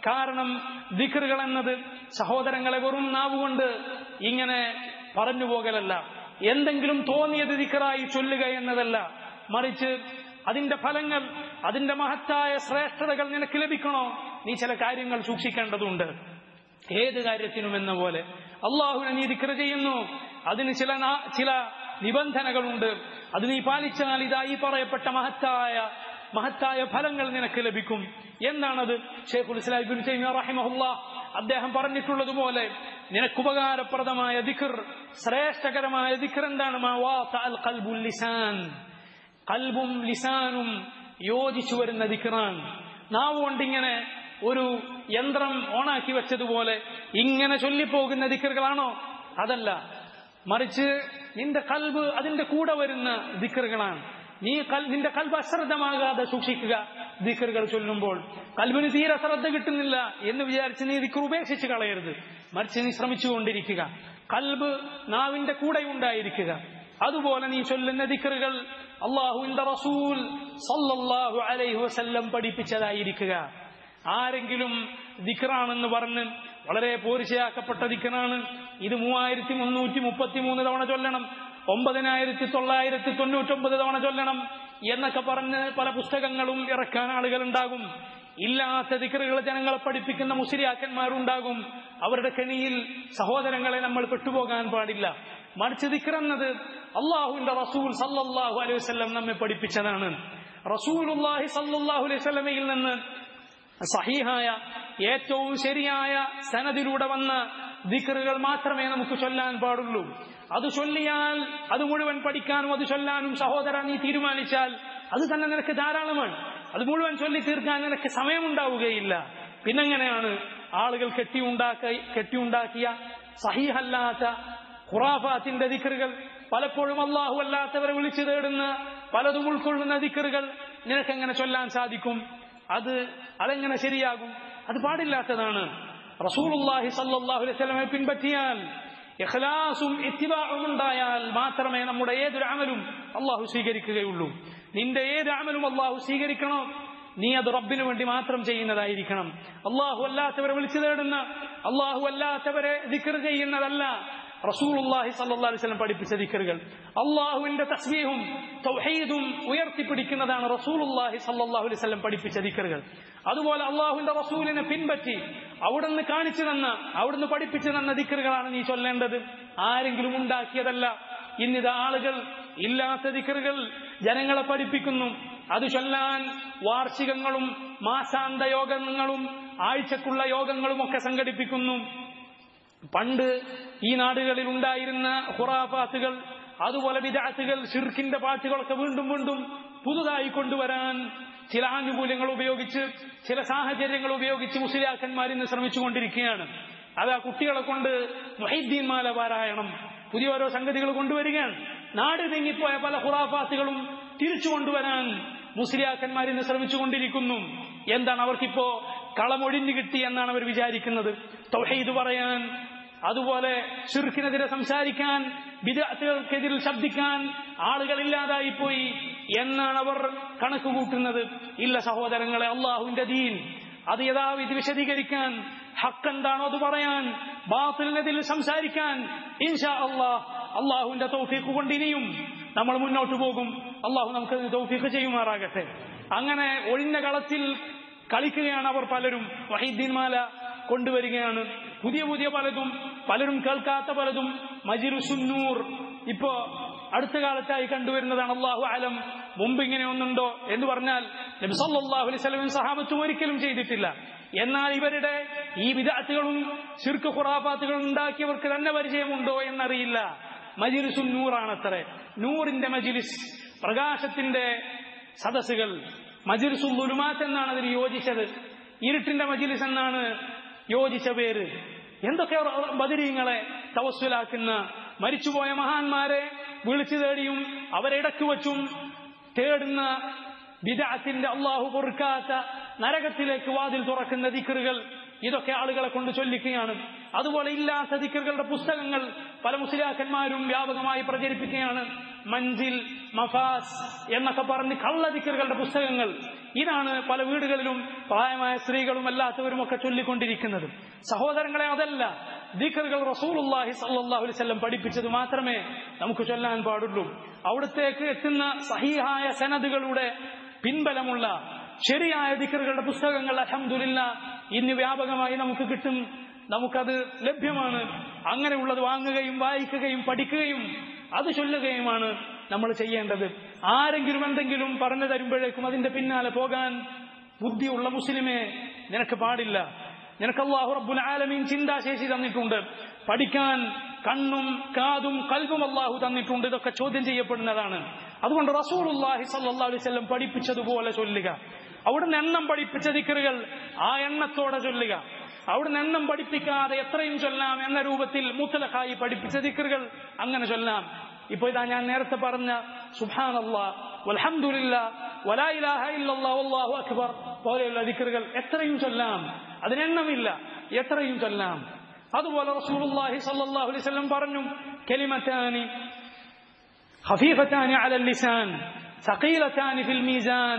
കാരണം ദിക്റുകൾ എന്നത് സഹോദരങ്ങളെ വെറും നാവുകൊണ്ട് ഇങ്ങനെ പറഞ്ഞു പോകലല്ല എന്തെങ്കിലും തോന്നിയത് ദിക്റായി ചൊല്ലുക എന്നതല്ല മറിച്ച് അതിന്റെ ഫലങ്ങൾ അതിന്റെ മഹത്തായ ശ്രേഷ്ഠതകൾ നിനക്ക് ലഭിക്കണോ നീ ചില കാര്യങ്ങൾ സൂക്ഷിക്കേണ്ടതുണ്ട് ഏത് കാര്യത്തിനും എന്ന പോലെ അള്ളാഹുവിനെ നീ ദിക്ര ചെയ്യുന്നു അതിന് ചില നാ- ചില നിബന്ധനകളുണ്ട് അത് നീ പാലിച്ചാൽ ഇതാ ഈ പറയപ്പെട്ട മഹത്തായ മഹത്തായ ഫലങ്ങൾ നിനക്ക് ലഭിക്കും എന്താണത് ഷെയ്ഖുൽ ഇസ്ലാം ഇബ്നു തൈമിയ്യ റഹിമഹുല്ലാ അദ്ദേഹം പറഞ്ഞിട്ടുള്ളതുപോലെ നിനക്ക് ഉപകാരപ്രദമായ ദിക്ർ ശ്രേഷ്ഠകരമായ ദിക്ർ എന്താണ് മാ വാത്ത അൽ ഖൽബുൽ ലിസാൻ കൽബും ലിസാനും യോജിച്ചു വരുന്ന ദിക്റാൻ നാവ് കൊണ്ടിങ്ങനെ ഒരു യന്ത്രം ഓണാക്കി വെച്ചതുപോലെ ഇങ്ങനെ ചൊല്ലിപ്പോകുന്ന ദിക്കറുകളാണോ അതല്ല മറിച്ച് നിന്റെ കൽബ് അതിന്റെ കൂടെ വരുന്ന ദിക്കറുകളാണ് നീ കൽ- നിന്റെ കൽബ് അശ്രദ്ധമാകാതെ സൂക്ഷിക്കുക ദിക്കറുകൾ ചൊല്ലുമ്പോൾ കൽബിന് തീരെ ശ്രദ്ധ കിട്ടുന്നില്ല എന്ന് വിചാരിച്ച് നീ ദിക്കർ ഉപേക്ഷിച്ച് കളയരുത് മറിച്ച് നീ ശ്രമിച്ചുകൊണ്ടിരിക്കുക കൽബ് നാവിന്റെ കൂടെ ഉണ്ടായിരിക്കുക അതുപോലെ നീ ചൊല്ലുന്ന ദിക്കറുകൾ അള്ളാഹുവിന്റെ റസൂൽ സല്ലല്ലാഹു അലൈഹി വസല്ലം പഠിപ്പിച്ചതായിരിക്കുക ആരെങ്കിലും ദിക്റാണെന്ന് പറഞ്ഞ് വളരെ പോരിശയാക്കപ്പെട്ട ദിക്റാണ് ഇത് മൂവായിരത്തി മുന്നൂറ്റി മുപ്പത്തി മൂന്ന് തവണ ചൊല്ലണം ഒമ്പതിനായിരത്തി തൊള്ളായിരത്തി തൊണ്ണൂറ്റൊമ്പത് തവണ ചൊല്ലണം എന്നൊക്കെ പറഞ്ഞ് പല പുസ്തകങ്ങളും ഇറക്കാൻ ആളുകൾ ഉണ്ടാകും ഇല്ലാത്ത ദിക്റുകൾ ജനങ്ങളെ പഠിപ്പിക്കുന്ന മുസ്ലിയാക്കന്മാരുണ്ടാകും അവരുടെ കെണിയിൽ സഹോദരങ്ങളെ നമ്മൾ പെട്ടുപോകാൻ പാടില്ല മറിച്ച് ദിക്റെന്നത് അള്ളാഹുവിന്റെ റസൂൽ സല്ലല്ലാഹു അലൈഹി വസല്ലം നമ്മെ പഠിപ്പിച്ചതാണ് റസൂലുള്ളാഹി സല്ലല്ലാഹു അലൈഹി വസല്ലമയിൽ നിന്ന് സഹീഹായ ഏറ്റവും ശരിയായ സനദിലൂടെ വന്ന ദിക്റുകൾ മാത്രമേ നമുക്ക് ചൊല്ലാൻ പാടുള്ളൂ അത് ചൊല്ലിയാൽ അത് മുഴുവൻ പഠിക്കാനും അത് ചൊല്ലാനും സഹോദര നീ തീരുമാനിച്ചാൽ അത് തന്നെ നിനക്ക് ധാരാളമാണ് അത് മുഴുവൻ ചൊല്ലി തീർക്കാൻ നിനക്ക് സമയമുണ്ടാവുകയില്ല പിന്നെങ്ങനെയാണ് ആളുകൾ കെട്ടിയുണ്ടാക്ക കെട്ടിയുണ്ടാക്കിയ സഹീഹല്ലാത്ത ഖുറാഫാത്തിന്റെ ദിക്റുകൾ പലപ്പോഴും അള്ളാഹു അല്ലാത്തവരെ വിളിച്ചു തേടുന്ന പലതും ഉൾക്കൊള്ളുന്ന ദിക്റുകൾ നിനക്കെങ്ങനെ ചൊല്ലാൻ സാധിക്കും അത് അതെങ്ങനെ ശരിയാകും അത് പാടില്ലാത്തതാണ് റസൂലുള്ളാഹി സല്ലല്ലാഹു അലൈഹി വസല്ലമയെ പിൻപറ്റിയാൽ ഇഖ്ലാസും ഇത്തിബാഉം ഉണ്ടായാൽ മാത്രമേ നമ്മുടെ ഏതൊരു അമലും അള്ളാഹു സ്വീകരിക്കുകയുള്ളൂ നിന്റെ ഏത് അമലും അള്ളാഹു സ്വീകരിക്കണോ നീ അത് റബ്ബിനു വേണ്ടി മാത്രം ചെയ്യുന്നതായിരിക്കണം അള്ളാഹു അല്ലാത്തവരെ വിളിച്ചു തേടുന്ന അള്ളാഹു അല്ലാത്തവരെ ദിക്ർ ചെയ്യുന്നതല്ല റസൂലുള്ളാഹി സല്ലല്ലാഹു അലൈഹി വസല്ലം പഠിപ്പിച്ച ദിക്റുകൾ അള്ളാഹുവിന്റെ തസ്ബീഹും തൗഹീദും ഉയർത്തിപ്പിടിക്കുന്നതാണ് റസൂലുള്ളാഹി സല്ലല്ലാഹു അലൈഹി വസല്ലം പഠിപ്പിച്ച ദിക്റുകൾ അതുപോലെ അള്ളാഹുവിന്റെ റസൂലിനെ പിൻപറ്റി അവിടുന്ന് കാണിച്ചു തന്ന അവിടുന്ന് പഠിപ്പിച്ചു തന്ന ദിക്റുകളാണ് നീ ചൊല്ലേണ്ടത് ആരെങ്കിലും ഉണ്ടാക്കിയതല്ല ഇന്നിത് ആളുകൾ ഇല്ലാത്ത ദിക്റുകൾ ജനങ്ങളെ പഠിപ്പിക്കുന്നു അത് ചൊല്ലാൻ വാർഷികങ്ങളും മാസാന്ത യോഗങ്ങളും ആഴ്ചക്കുള്ള യോഗങ്ങളും ഒക്കെ സംഘടിപ്പിക്കുന്നു പണ്ട് ഈ നാടുകളിൽ ഉണ്ടായിരുന്ന ഹുറാഫാത്തുകൾ അതുപോലെ വിദാത്തുകൾ ഷിർക്കിന്റെ പാട്ടുകളൊക്കെ വീണ്ടും വീണ്ടും പുതുതായി കൊണ്ടുവരാൻ ചില ആനുകൂല്യങ്ങൾ ഉപയോഗിച്ച് ചില സാഹചര്യങ്ങൾ ഉപയോഗിച്ച് മുസ്ലിയാക്കന്മാർ ഇന്ന് ശ്രമിച്ചുകൊണ്ടിരിക്കുകയാണ് അത് ആ കുട്ടികളെ കൊണ്ട് മൊഹീദ്ദീൻ മാല പാരായണം പുതിയ ഓരോ സംഗതികൾ കൊണ്ടുവരികയാണ് നാട് നീങ്ങിപ്പോയ പല ഹുറാഫാത്തുകളും തിരിച്ചു കൊണ്ടുവരാൻ മുസ്ലിയാക്കന്മാർ ഇന്ന് ശ്രമിച്ചുകൊണ്ടിരിക്കുന്നു എന്താണ് അവർക്കിപ്പോ കളമൊഴിഞ്ഞു കിട്ടി എന്നാണ് അവർ വിചാരിക്കുന്നത് തൗഹീദ് പറയാൻ അതുപോലെ ഷിർക്കിനെതിരെ സംസാരിക്കാൻ വിദഗ്ധർക്കെതിരിൽ ശബ്ദിക്കാൻ ആളുകൾ ഇല്ലാതായിപ്പോയി എന്നാണ് അവർ കണക്ക് കൂട്ടുന്നത് ഇല്ല സഹോദരങ്ങളെ അള്ളാഹുവിന്റെ ദീൻ അത് യഥാവിധി വിശദീകരിക്കാൻ ഹക്ക് എന്താണോ അത് പറയാൻ ബാത്തിലിനെതിരിൽ സംസാരിക്കാൻ ഇൻഷാ അള്ളാഹ് അള്ളാഹുവിന്റെ തൗഫീഖ് കൊണ്ട് ഇനിയും നമ്മൾ മുന്നോട്ട് പോകും അള്ളാഹു നമുക്ക് തൗഫീഖ് ചെയ്യുമാറാകട്ടെ അങ്ങനെ ഒഴിഞ്ഞ കളത്തിൽ കളിക്കുകയാണ് അവർ പലരും വഹീദ്ദീൻ മാല കൊണ്ടുവരികയാണ് പുതിയ പുതിയ പലതും പലരും കേൾക്കാത്ത പലതും മജിറുസുന്നൂർ ഇപ്പോ അടുത്ത കാലത്തായി കണ്ടുവരുന്നതാണ് അള്ളാഹു ആലം മുമ്പ് ഇങ്ങനെ ഒന്നുണ്ടോ എന്ന് പറഞ്ഞാൽ നബി സല്ലല്ലാഹു അലൈഹി വസല്ലം സഹാബത്തും ഒരിക്കലും ചെയ്തിട്ടില്ല എന്നാൽ ഇവരുടെ ഈ വിദാത്തുകളും ശിർക്ക് ഖുറാഫാത്തുകളും ഉണ്ടാക്കിയവർക്ക് തന്നെ പരിചയമുണ്ടോ എന്നറിയില്ല മജിലിസുൻ നൂറാണത്രേ നൂറിന്റെ മജിലിസ് പ്രകാശത്തിന്റെ സദസ്സുകൾ മജിലിസുൽ ദുലുമാത്ത് എന്നാണ് അതിന് യോജിച്ചത് ഇരുട്ടിന്റെ മജിലിസ് എന്നാണ് യോജിച്ച പേര് എന്തൊക്കെ ബദിരീങ്ങളെ തവസ്സുലാക്കുന്ന മരിച്ചുപോയ മഹാന്മാരെ വിളിച്ചു തേടിയും അവരെ ഇടക്ക് വച്ചും തേടുന്ന വിദാത്തിന്റെ അള്ളാഹു പൊറുക്കാത്ത നരകത്തിലേക്ക് വാതിൽ തുറക്കുന്ന ദിക്കറുകൾ ഇതൊക്കെ ആളുകളെ കൊണ്ട് ചൊല്ലിക്കുകയാണ് അതുപോലെ ഇല്ലാത്ത ദിക്കറുകളുടെ പുസ്തകങ്ങൾ പല മുസ്ലിയാക്കന്മാരും വ്യാപകമായി പ്രചരിപ്പിക്കുകയാണ് മൻസിൽ മഫാസ് എന്നൊക്കെ പറഞ്ഞ് കള്ള ദിക്കറുകളുടെ പുസ്തകങ്ങൾ ഇതാണ് പല വീടുകളിലും പ്രായമായ സ്ത്രീകളും അല്ലാത്തവരും ഒക്കെ ചൊല്ലിക്കൊണ്ടിരിക്കുന്നത് സഹോദരങ്ങളെ അതല്ല ദിക്കറുകൾ റസൂലുള്ളാഹി സല്ലല്ലാഹു അലൈഹി വസല്ലം പഠിപ്പിച്ചത് മാത്രമേ നമുക്ക് ചൊല്ലാൻ പാടുള്ളൂ അവിടത്തേക്ക് എത്തുന്ന സഹീഹായ സനദുകളുടെ പിൻബലമുള്ള ശരിയായ ദിക്കറുകളുടെ പുസ്തകങ്ങൾ അലഹമുല്ല ഇന്ന് വ്യാപകമായി നമുക്ക് കിട്ടും നമുക്കത് ലഭ്യമാണ് അങ്ങനെയുള്ളത് വാങ്ങുകയും വായിക്കുകയും പഠിക്കുകയും അത് ചൊല്ലുകയുമാണ് നമ്മൾ ചെയ്യേണ്ടത് ആരെങ്കിലും എന്തെങ്കിലും പറഞ്ഞു തരുമ്പോഴേക്കും അതിന്റെ പിന്നാലെ പോകാൻ ബുദ്ധിയുള്ള മുസ്ലിമെ നിനക്ക് പാടില്ല നിനക്ക് അള്ളാഹു റബ്ബുൽ ആലമീൻ ചിന്താശേഷി തന്നിട്ടുണ്ട് പഠിക്കാൻ കണ്ണും കാതും കൽവും അള്ളാഹു തന്നിട്ടുണ്ട് ഇതൊക്കെ ചോദ്യം ചെയ്യപ്പെടുന്നതാണ് അതുകൊണ്ട് റസൂലുള്ളാഹി സല്ലല്ലാഹു അലൈഹി വസല്ലം പഠിപ്പിച്ചതുപോലെ ചൊല്ലുക അവിടുന്ന് എണ്ണം പഠിപ്പിച്ച ദിക്കറുകൾ ആ എണ്ണത്തോടെ ചൊല്ലുക അവിടുന്ന് എണ്ണം പഠിപ്പിക്കാതെ എത്രയും ചൊല്ലാം എന്ന രൂപത്തിൽ മുത്തലഖായി പഠിപ്പിച്ച ദിക്കറുകൾ അങ്ങനെ ചൊല്ലാം ഇപ്പൊ ഇതാ ഞാൻ നേരത്തെ പറഞ്ഞ സുബാനല്ലാ വൽഹംദുലില്ലാ വലാ ഇലാഹ ഇല്ലല്ലാ വല്ലാഹു അക്ബർ പോലെയുള്ള ദിക്കറുകൾ എത്രയും ചൊല്ലാം അതിനെണ്ണമില്ല എത്രയും ചൊല്ലാം അതുപോലെ റസൂലുള്ളാഹി സ്വല്ലല്ലാഹു അലൈഹി വസല്ലം പറഞ്ഞു കലിമത്താനി خفيفتان على اللسان ثقيلتان في الميزان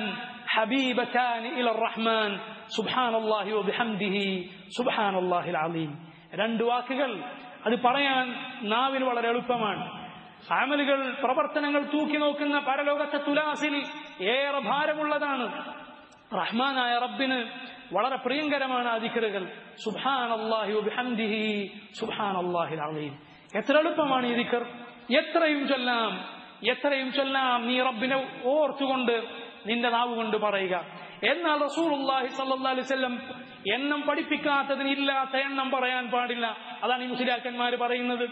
حبيبتان إلى الرحمن سبحان الله وبحمده سبحان الله العظيم രണ്ട് വാക്കുകൾ അത് പറയാൻ നാവിന് വളരെ എളുപ്പമാണ് അമലുകൾ പ്രവർത്തനങ്ങൾ തൂക്കി നോക്കുന്ന പരലോകത്തെ തുലാസിൽ ഏറെ ഭാരമുള്ളതാണ് റഹ്മാനായ റബ്ബിന് വളരെ പ്രിയങ്കരമാണ് ആ ദിക്കറുകൾ സുബാൻ അള്ളാഹി ബിഹംദിഹി സുബാൻ അള്ളാഹിൽ അളീം എത്ര എളുപ്പമാണ് ഈ ദിക്കർ എത്രയും ചൊല്ലാം എത്രയും ചൊല്ലാം നീ റബ്ബിനെ ഓർത്തുകൊണ്ട് നിന്റെ നാവ് കൊണ്ട് പറയുക എന്നാൽ റസൂലുള്ളാഹി സല്ലല്ലാഹു അലൈഹി വസല്ലം എണ്ണം പഠിപ്പിക്കാത്തതിന് ഇല്ലാത്ത എണ്ണം പറയാൻ പാടില്ല അതാണ് ഈ മുസ്ലിയാക്കന്മാർ പറയുന്നത്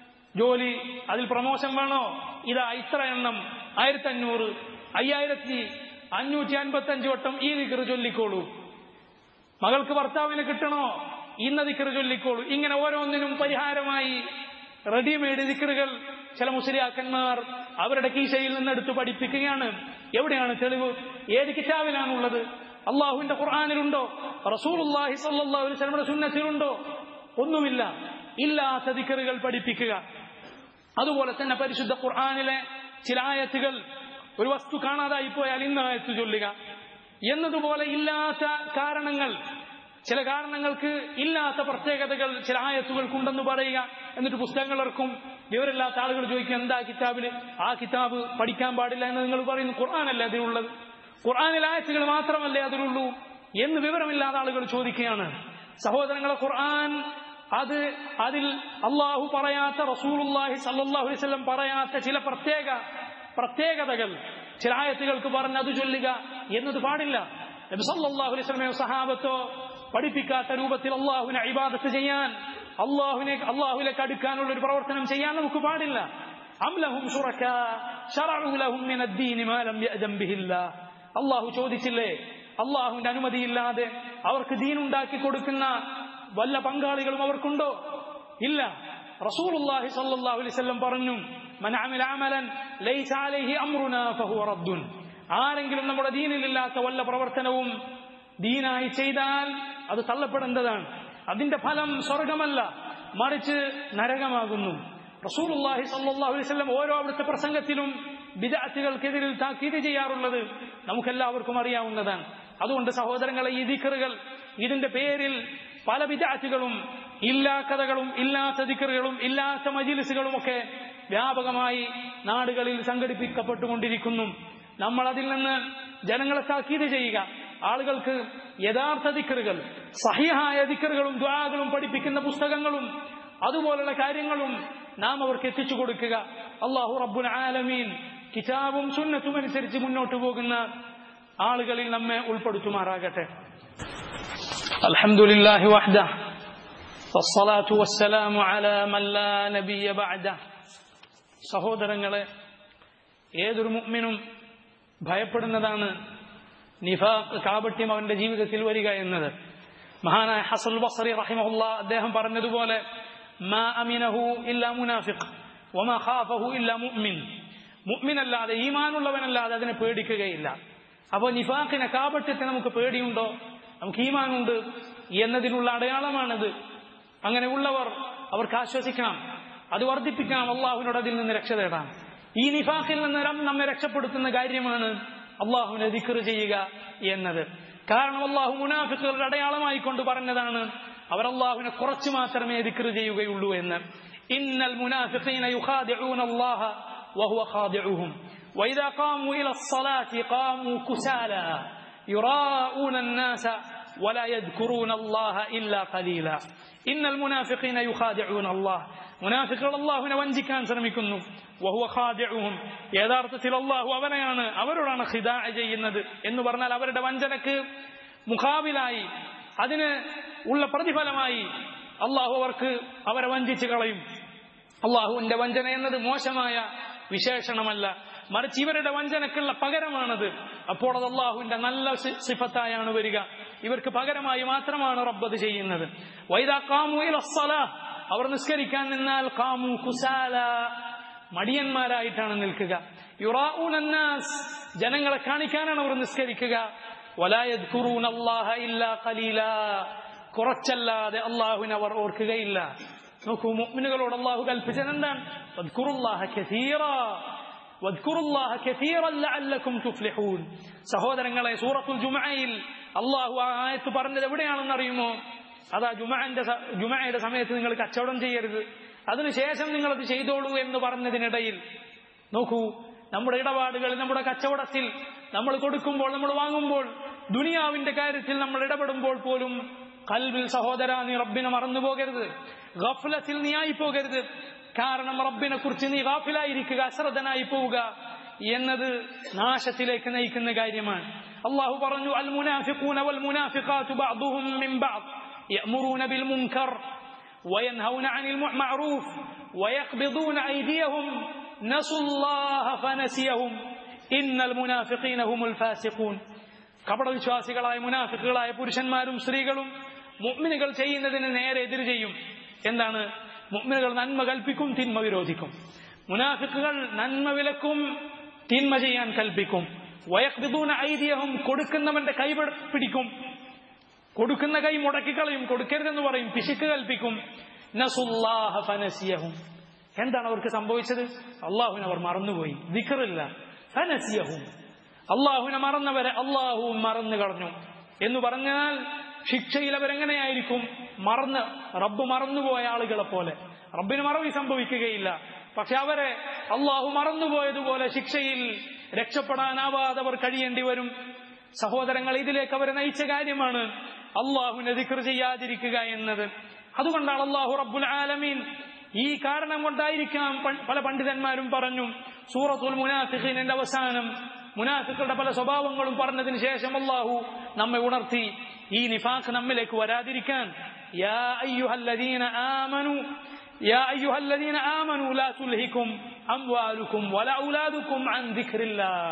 ജോലി അതിൽ പ്രമോഷൻ വേണോ ഇതാ ഇത്ര എണ്ണം ആയിരത്തി അഞ്ഞൂറ് അയ്യായിരത്തി അഞ്ഞൂറ്റി അൻപത്തി അഞ്ച് വട്ടം ഈ ദിക്കറ് ചൊല്ലിക്കോളൂ മകൾക്ക് ഭർത്താവിന് കിട്ടണോ ഇന്ന ദിക്കറ് ചൊല്ലിക്കോളൂ ഇങ്ങനെ ഓരോന്നിനും പരിഹാരമായി റെഡിമെയ്ഡ് ദിക്കറുകൾ ചില മുസ്ലിയാക്കന്മാർ അവരുടെ കീശയിൽ നിന്ന് എടുത്ത് പഠിപ്പിക്കുകയാണ് എവിടെയാണ് തെളിവ് ഏത് കിതാബിലാണുള്ളത് അള്ളാഹുവിന്റെ ഖുർആാനിലുണ്ടോ റസൂലുള്ളാഹി സ്വല്ലല്ലാഹു അലൈഹി വസല്ലമയുടെ സുന്നത്തിലുണ്ടോ ഒന്നുമില്ല ഇല്ലാത്ത ദിക്കറുകൾ പഠിപ്പിക്കുക അതുപോലെ തന്നെ പരിശുദ്ധ ഖുർആാനിലെ ചില ആയത്തുകൾ ഒരു വസ്തു കാണാതായി പോയാൽ ഇന്ന ആയത്ത് ചൊല്ലുക എന്നതുപോലെ ഇല്ലാത്ത കാരണങ്ങൾ ചില കാരണങ്ങൾക്ക് ഇല്ലാത്ത പ്രത്യേകതകൾ ചില ആയത്തുകൾക്കുണ്ടെന്ന് പറയുക എന്നിട്ട് പുസ്തകങ്ങൾ ഇറക്കും വിവരമില്ലാത്ത ആളുകൾ ചോദിക്കും എന്താ കിതാബില് ആ കിതാബ് പഠിക്കാൻ പാടില്ല എന്ന് നിങ്ങൾ പറയുന്നു ഖുർആാനല്ലേ അതിലുള്ളത് ഖുർആാനിൽ ആയത്തുകൾ മാത്രമല്ലേ അതിലുള്ളൂ എന്ന് വിവരമില്ലാത്ത ആളുകൾ ചോദിക്കുകയാണ് സഹോദരങ്ങളെ ഖുർആൻ അത് അതിൽ അള്ളാഹു പറയാത്ത റസൂലുല്ലാഹി സല്ലാഹു അലൈഹി വസല്ലം പറയാത്ത ചില പ്രത്യേക പ്രത്യേകതകൾ ചില ആയത്തുകൾക്ക് പറഞ്ഞ് അത് ചൊല്ലുക എന്നത് പാടില്ല നബി സല്ലല്ലാഹു അലൈഹി വസല്ലമയോ സഹാബത്തോ പഠിപ്പിക്കാത്ത രൂപത്തിൽ അള്ളാഹുവിനെ ഇബാദത്ത് ചെയ്യാൻ അള്ളാഹുവിനെ അള്ളാഹുലേക്ക് അടുക്കാനുള്ള ഒരു പ്രവർത്തനം ചെയ്യാൻ നമുക്ക് പാടില്ല അംലഹും അള്ളാഹു ചോദിച്ചില്ലേ അള്ളാഹുവിന്റെ അനുമതിയില്ലാതെ അവർക്ക് ദീനുണ്ടാക്കി കൊടുക്കുന്ന വല്ല പങ്കാളികളും അവർക്കുണ്ടോ ഇല്ല റസൂലുള്ളാഹി സ്വല്ലല്ലാഹു അലൈഹി വസല്ലം പറഞ്ഞു മൻ അമില അമലൻ ലൈസ അലൈഹി അംറുനാ ഫഹുവ റദ്ദുൻ ആരെങ്കിലും നമ്മുടെ ദീനിലില്ലാത്ത വല്ല പ്രവർത്തനവും ദീനായി ചെയ്താൽ അത് തള്ളപ്പെടേണ്ടതാണ് അതിന്റെ ഫലം സ്വർഗമല്ല മറിച്ച് നരകമാകുന്നു റസൂലുള്ളാഹി സ്വല്ലല്ലാഹു അലൈഹി വസല്ലം ഓരോ അവിടുത്തെ പ്രസംഗത്തിലും ബിദഅത്തുകൾക്കെതിരിൽ താക്കീത് ചെയ്യാറുള്ളത് നമുക്കെല്ലാവർക്കും അറിയാവുന്നതാണ് അതുകൊണ്ട് സഹോദരങ്ങളെ ഈ ദിക്കറുകൾ ഇതിന്റെ പേരിൽ പല വിദാറ്റുകളും ഇല്ലാ കഥകളും ഇല്ലാത്ത ദിക്കറുകളും ഇല്ലാത്ത മജിലിസുകളും ഒക്കെ വ്യാപകമായി നാടുകളിൽ സംഘടിപ്പിക്കപ്പെട്ടുകൊണ്ടിരിക്കുന്നു നമ്മൾ അതിൽ നിന്ന് ജനങ്ങളെ താക്കീത് ചെയ്യുക ആളുകൾക്ക് യഥാർത്ഥ ദിക്കറുകൾ സഹിഹായ ദിക്കറുകളും ദ്വാകളും പഠിപ്പിക്കുന്ന പുസ്തകങ്ങളും അതുപോലുള്ള കാര്യങ്ങളും നാം അവർക്ക് എത്തിച്ചു കൊടുക്കുക അള്ളാഹു റബ്ബുൽ ആലമീൻ കിതാബും സുന്നത്തും അനുസരിച്ച് മുന്നോട്ട് പോകുന്ന ആളുകളിൽ നമ്മെ ഉൾപ്പെടുത്തുമാറാകട്ടെ الحمد لله وحده والصلاة والسلام على من لا نبي بعده സഹോദരങ്ങളെ ഏതൊരു മുഅ്മിനും ഭയപ്പെടുന്നതാണ് നിഫാഖ് കാപട്യം അവന്റെ ജീവിതത്തിൽ വരിക എന്നത് മഹാനായ ഹസൽ ബസറി റഹിമഹുല്ല അദ്ദേഹം പറഞ്ഞതുപോലെ മാ അമിനഹു ഇല്ലാ മുനാഫിഖ് വമാ ഖാഫഹു ഇല്ലാ മുഅ്മിൻ മുഅ്മിനല്ലാതെ ഈമാനുള്ളവനല്ലാതെ അതിനെ പേടിക്കുകയില്ല അപ്പോൾ നിഫാഖിനെ കാപട്യത്തെ നമുക്ക് പേടിയുണ്ടോ നമുക്ക് ഈമാനുണ്ട് എന്നതിനുള്ള അടയാളമാണത് അങ്ങനെയുള്ളവർ അവർക്ക് ആശ്വസിക്കണം അത് വർദ്ധിപ്പിക്കണം അള്ളാഹുവിനോട് അതിൽ നിന്ന് രക്ഷ തേടാം ഈ നിഫാഖിൽ നിന്ന് നം- നമ്മെ രക്ഷപ്പെടുത്തുന്ന കാര്യമാണ് അള്ളാഹുവിനെ ദിക്ർ ചെയ്യുക എന്നത് കാരണം അള്ളാഹു മുനാഫിക്കുകളുടെ അടയാളമായി കൊണ്ട് പറഞ്ഞതാണ് അവർ അള്ളാഹുവിനെ കുറച്ച് മാത്രമേ ദിക്ർ ചെയ്യുകയുള്ളൂ എന്ന് ഇന്നൽ മുനാഫിഖീന യുഖാദിഊന അല്ലാഹ വഹുവ ഖാദിഉഹും وإذا قاموا إلى الصلاة قاموا كسالى يراءون الناس ولا يذكرون الله إلا قليلا إن المنافقين يخادعون الله മുനാഫിക്കുകൾ അള്ളാഹുവിനെ വഞ്ചിക്കാൻ ശ്രമിക്കുന്നു വഹുവ ഖാദിഉഹും യഥാർത്ഥത്തിൽ അള്ളാഹു അവനെയാണ് അവരോടാണ് ഖിദാ ചെയ്യുന്നത് എന്ന് പറഞ്ഞാൽ അവരുടെ വഞ്ചനക്ക് മുഖാബിലായി അതിന് ഉള്ള പ്രതിഫലമായി അള്ളാഹു അവർക്ക് അവരെ വഞ്ചിച്ച് കളയും അള്ളാഹുവിന്റെ വഞ്ചന എന്നത് മോശമായ വിശേഷണമല്ല മറിച്ച് ഇവരുടെ വഞ്ചനക്കുള്ള പകരമാണത് അപ്പോൾ അത് അള്ളാഹുവിന്റെ നല്ല സി- സിഫത്തായാണ് വരിക ഇവർക്ക് പകരമായി മാത്രമാണ് റബ്ബത് ചെയ്യുന്നത് വൈദാ കാമു ഇല സ്സലാഹ്. അവർ നിസ്കരിക്കാൻ നിന്നാൽ കാമു കുസാല മടിയന്മാരായിട്ടാണ് നിൽക്കുക യുറാഊന അന്നാസ് ജനങ്ങളെ കാണിക്കാനാണ് അവർ നിസ്കരിക്കുക വലാ യദ്കുറൂന അല്ലാഹ ഇല്ലാ ഖലീലാ കുറച്ചല്ലാതെ അള്ളാഹുവിനെ അവർ ഓർക്കുകയില്ല നോക്കൂ മുഅ്മിനുകളോട് അള്ളാഹു കൽപ്പിച്ചത് എന്താണ് വദ്കുറുല്ലാഹ കസീറാ വദ്കുറുല്ലാഹ കസീറൻ ലഅല്ലക്കും തുഫ്ലിഹൂൻ സഹോദരങ്ങളെ സൂറത്തുൽ ജുമഅയിൽ അള്ളാഹു ആ ആയത്ത് പറഞ്ഞത് എവിടെയാണെന്ന് അറിയുമോ അതാ ജുമഅന്റെ സ- ജുമഅയുടെ സമയത്ത് നിങ്ങൾ കച്ചവടം ചെയ്യരുത് അതിനുശേഷം നിങ്ങൾ അത് ചെയ്തോളൂ എന്ന് പറഞ്ഞതിനിടയിൽ നോക്കൂ നമ്മുടെ ഇടപാടുകൾ നമ്മുടെ കച്ചവടത്തിൽ നമ്മൾ കൊടുക്കുമ്പോൾ നമ്മൾ വാങ്ങുമ്പോൾ ദുനിയാവിന്റെ കാര്യത്തിൽ നമ്മൾ ഇടപെടുമ്പോൾ പോലും കൽവിൽ സഹോദര നീ റബ്ബിനെ മറന്നു പോകരുത് ഗഫലത്തിൽ നീ ആയി പോകരുത് കാരണം റബ്ബിനെ കുറിച്ച് നീ ഗാഫിലായിരിക്കുക അശ്രദ്ധനായി പോവുക എന്നത് നാശത്തിലേക്ക് നയിക്കുന്ന കാര്യമാണ് അള്ളാഹു പറഞ്ഞു അൽ മുനാഫിഖൂന വൽ മുനാഫിഖാത്തു ബഅ്ദുഹും മിൻ ബഅദ് യഅ്മുറൂന ബിൽ മുൻകർ وينهون عن المعروف ويقبضون أيديهم نسوا الله فنسيهم إن المنافقين هم الفاسقون കപടവിശ്വാസികളായ മുനാഫിക്കുകളായ പുരുഷന്മാരും സ്ത്രീകളും മുഅ്മിനുകൾ ചെയ്യുന്നതിന് നേരെ എതിര് ചെയ്യും എന്താണ് മുഅ്മിനുകൾ നന്മ കൽപ്പിക്കും തിന്മ വിരോധിക്കും മുനാഫിക്കുകൾ നന്മ വിലക്കും തിന്മ ചെയ്യാൻ കൽപ്പിക്കും വയക്ബിദൂന ഐതിഹ്യം കൊടുക്കുന്നവന്റെ കൈ പിടിക്കും കൊടുക്കുന്ന കൈ മുടക്കിക്കളയും കൊടുക്കരുതെന്ന് പറയും പിശുക്ക് കൽപ്പിക്കും നസുല്ലാഹ ഫനസിയഹും എന്താണ് അവർക്ക് സംഭവിച്ചത് അള്ളാഹുവിനെ അവർ മറന്നുപോയി ദിക്കറില്ല ഫനസിയഹും അള്ളാഹുവിനെ മറന്നവരെ അള്ളാഹുവും മറന്നു കളഞ്ഞു എന്ന് പറഞ്ഞാൽ ശിക്ഷയിൽ അവരെങ്ങനെയായിരിക്കും മറന്ന് റബ്ബ് മറന്നുപോയ ആളുകളെ പോലെ റബ്ബിന് മറവി സംഭവിക്കുകയില്ല പക്ഷെ അവരെ അള്ളാഹു മറന്നുപോയതുപോലെ ശിക്ഷയിൽ രക്ഷപ്പെടാനാവാതെ അവർ കഴിയേണ്ടി വരും സഹോദരങ്ങൾ ഇതിലേക്ക് അവരെ നയിച്ച കാര്യമാണ് അള്ളാഹുവിനെ ദിക്ർ ചെയ്യാതിരിക്കുക എന്നത് അതുകൊണ്ടാണ് അള്ളാഹു റബ്ബുൽ ആലമീൻ ഈ കാരണം കൊണ്ടായിരിക്കാം പ- പല പണ്ഡിതന്മാരും പറഞ്ഞു സൂറത്തുൽ മുനാഫിഖിന്റെ അവസാനം മുനാഫിക്കുകളുടെ പല സ്വഭാവങ്ങളും പറഞ്ഞതിന് ശേഷം അള്ളാഹു നമ്മെ ഉണർത്തി ഈ നിഫാഖ് നമ്മിലേക്ക് വരാതിരിക്കാൻ യാ അയ്യുഹല്ലദീന ആമനു يا أيها الذين آمنوا لا تلهكم أموالكم ولا أولادكم عن ذكر الله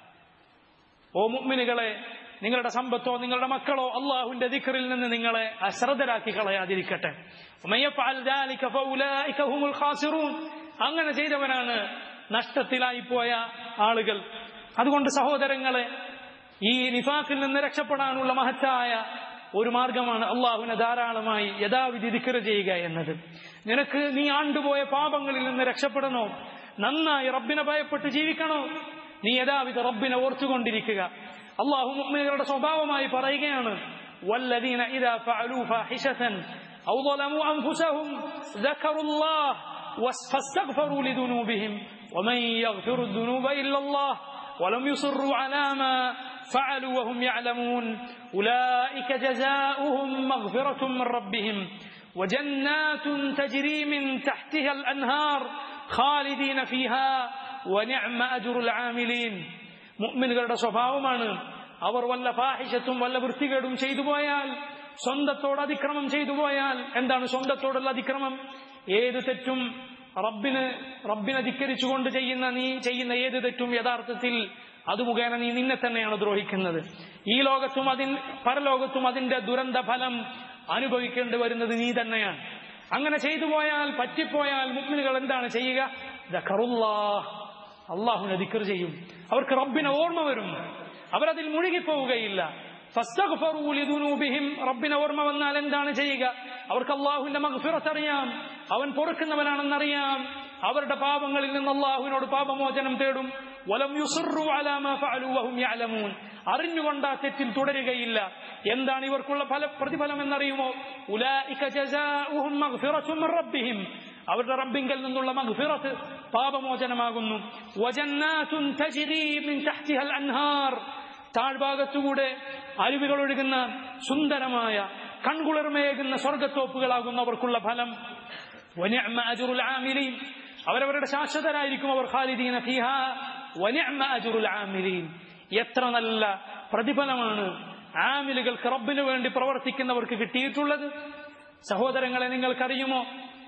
ഓ മുഅ്മിനുകളെ നിങ്ങളുടെ സമ്പത്തോ നിങ്ങളുടെ മക്കളോ അള്ളാഹുവിന്റെ ദിക്റിൽ നിന്ന് നിങ്ങളെ അശ്രദ്ധരാക്കി കളയാതിരിക്കട്ടെ ومن يفعل ذلك فأولئك هم الخاسرون അങ്ങനെ ചെയ്തവനാണ് നഷ്ടത്തിലായി പോയ ആളുകൾ അതുകൊണ്ട് സഹോദരങ്ങളെ ഈ നിഫാഖിൽ നിന്ന് രക്ഷപ്പെടാനുള്ള മഹത്തായ ഒരു മാർഗമാണ് അള്ളാഹുവിനെ ധാരാളമായി യഥാവിധി ദിക്ർ ചെയ്യുക എന്നത് നിനക്ക് നീ ആണ്ടുപോയ പാപങ്ങളിൽ നിന്ന് രക്ഷപ്പെടണോ നന്നായി റബ്ബിനെ ഭയപ്പെട്ട് ജീവിക്കണോ നീ യഥാവിധ റബ്ബിനെ ഓർത്തുകൊണ്ടിരിക്കുക അള്ളാഹു മുഅ്മിനുകളുടെ സ്വഭാവമായി പറയുകയാണ് والذين إذا فعلوا فاحشة أو ظلموا أنفسهم ذكروا الله فاستغفروا لذنوبهم ومن يغفر الذنوب إلا الله ولم يصروا على ما فعلوا وهم يعلمون أولئك جزاؤهم مغفرة من ربهم وجنات تجري من تحتها الأنهار خالدين فيها ونعم أجر العاملين മുഅ്മിനുകളുടെ സ്വഭാവമാണ് അവർ വല്ല ഫാഹിഷത്തും വല്ല വൃത്തികേടും ചെയ്തു പോയാൽ സ്വന്തത്തോട് അതിക്രമം ചെയ്തു പോയാൽ എന്താണ് സ്വന്തത്തോടുള്ള അതിക്രമം ഏത് തെറ്റും റബ്ബിന് റബ്ബിനെ ധിക്കരിച്ചുകൊണ്ട് ചെയ്യുന്ന നീ ചെയ്യുന്ന ഏത് തെറ്റും യഥാർത്ഥത്തിൽ അത് മുഖേന നീ നിന്നെ തന്നെയാണ് ദ്രോഹിക്കുന്നത് ഈ ലോകത്തും അതിൻ പരലോകത്തും അതിന്റെ ദുരന്ത ഫലം അനുഭവിക്കേണ്ടി വരുന്നത് നീ തന്നെയാണ് അങ്ങനെ ചെയ്തു പോയാൽ പറ്റിപ്പോയാൽ മുഗ്മിനുകൾ എന്താണ് ചെയ്യുക ദഖറുല്ലാഹ് അള്ളാഹുവിനെ ദിക്കർ ചെയ്യും അവർക്ക് റബ്ബിനെ ഓർമ്മ വരും അവരതിൽ മുഴുകിപ്പോവുകയില്ല فاستغفروا لذنوبهم റബ്ബിനെ ഓർമ്മ വന്നാൽ എന്താണ് ചെയ്യുക അവർക്ക് അള്ളാഹുവിന്റെ മഗ്ഫിറത്ത് അറിയാം അവൻ പൊറുക്കുന്നവനാണെന്നറിയാം അവരുടെ പാപങ്ങളിൽ നിന്ന് അള്ളാഹുവിനോട് പാപമോചനം തേടും വലം യുസിറു അലാ മാ ഫഅലു വഹും യഅലമൂൻ അറിഞ്ഞുകൊണ്ട് ആ തെറ്റിൽ തുടരുകയില്ല എന്താണ് ഇവർക്കുള്ള ഫല പ്രതിഫലം എന്നറിയുമോ ഉലായിക ജസാഉഹും മഗ്ഫിറത്തും മിർ റബ്ബിഹിം അവരുടെ റബ്ബിങ്കൽ നിന്നുള്ള മഗ്ഫിറത്ത് പാപമോചനമാകുന്നു വജന്നാതുൻ തജ്രി മിൻ തഹ്തിഹൽ അൻഹാർ താഴ്ഭാഗത്തുകൂടെ അരുവികൾ ഒഴുകുന്ന സുന്ദരമായ കൺകുളിർമയേകുന്ന സ്വർഗത്തോപ്പുകളാകുന്ന അവർക്കുള്ള ഫലം വനിഅ്മ അജ്റുൽ ആമിലീൻ അവരവരുടെ ശാശ്വതരായിരിക്കും അവർ ഖാലിദീന ഫീഹ വനിഅ്മ അജ്റുൽ ആമിലീൻ എത്ര നല്ല പ്രതിഫലമാണ് ആമിലുകൾക്ക് റബ്ബിനു വേണ്ടി പ്രവർത്തിക്കുന്നവർക്ക് കിട്ടിയിട്ടുള്ളത് സഹോദരങ്ങളെ നിങ്ങൾക്കറിയുമോ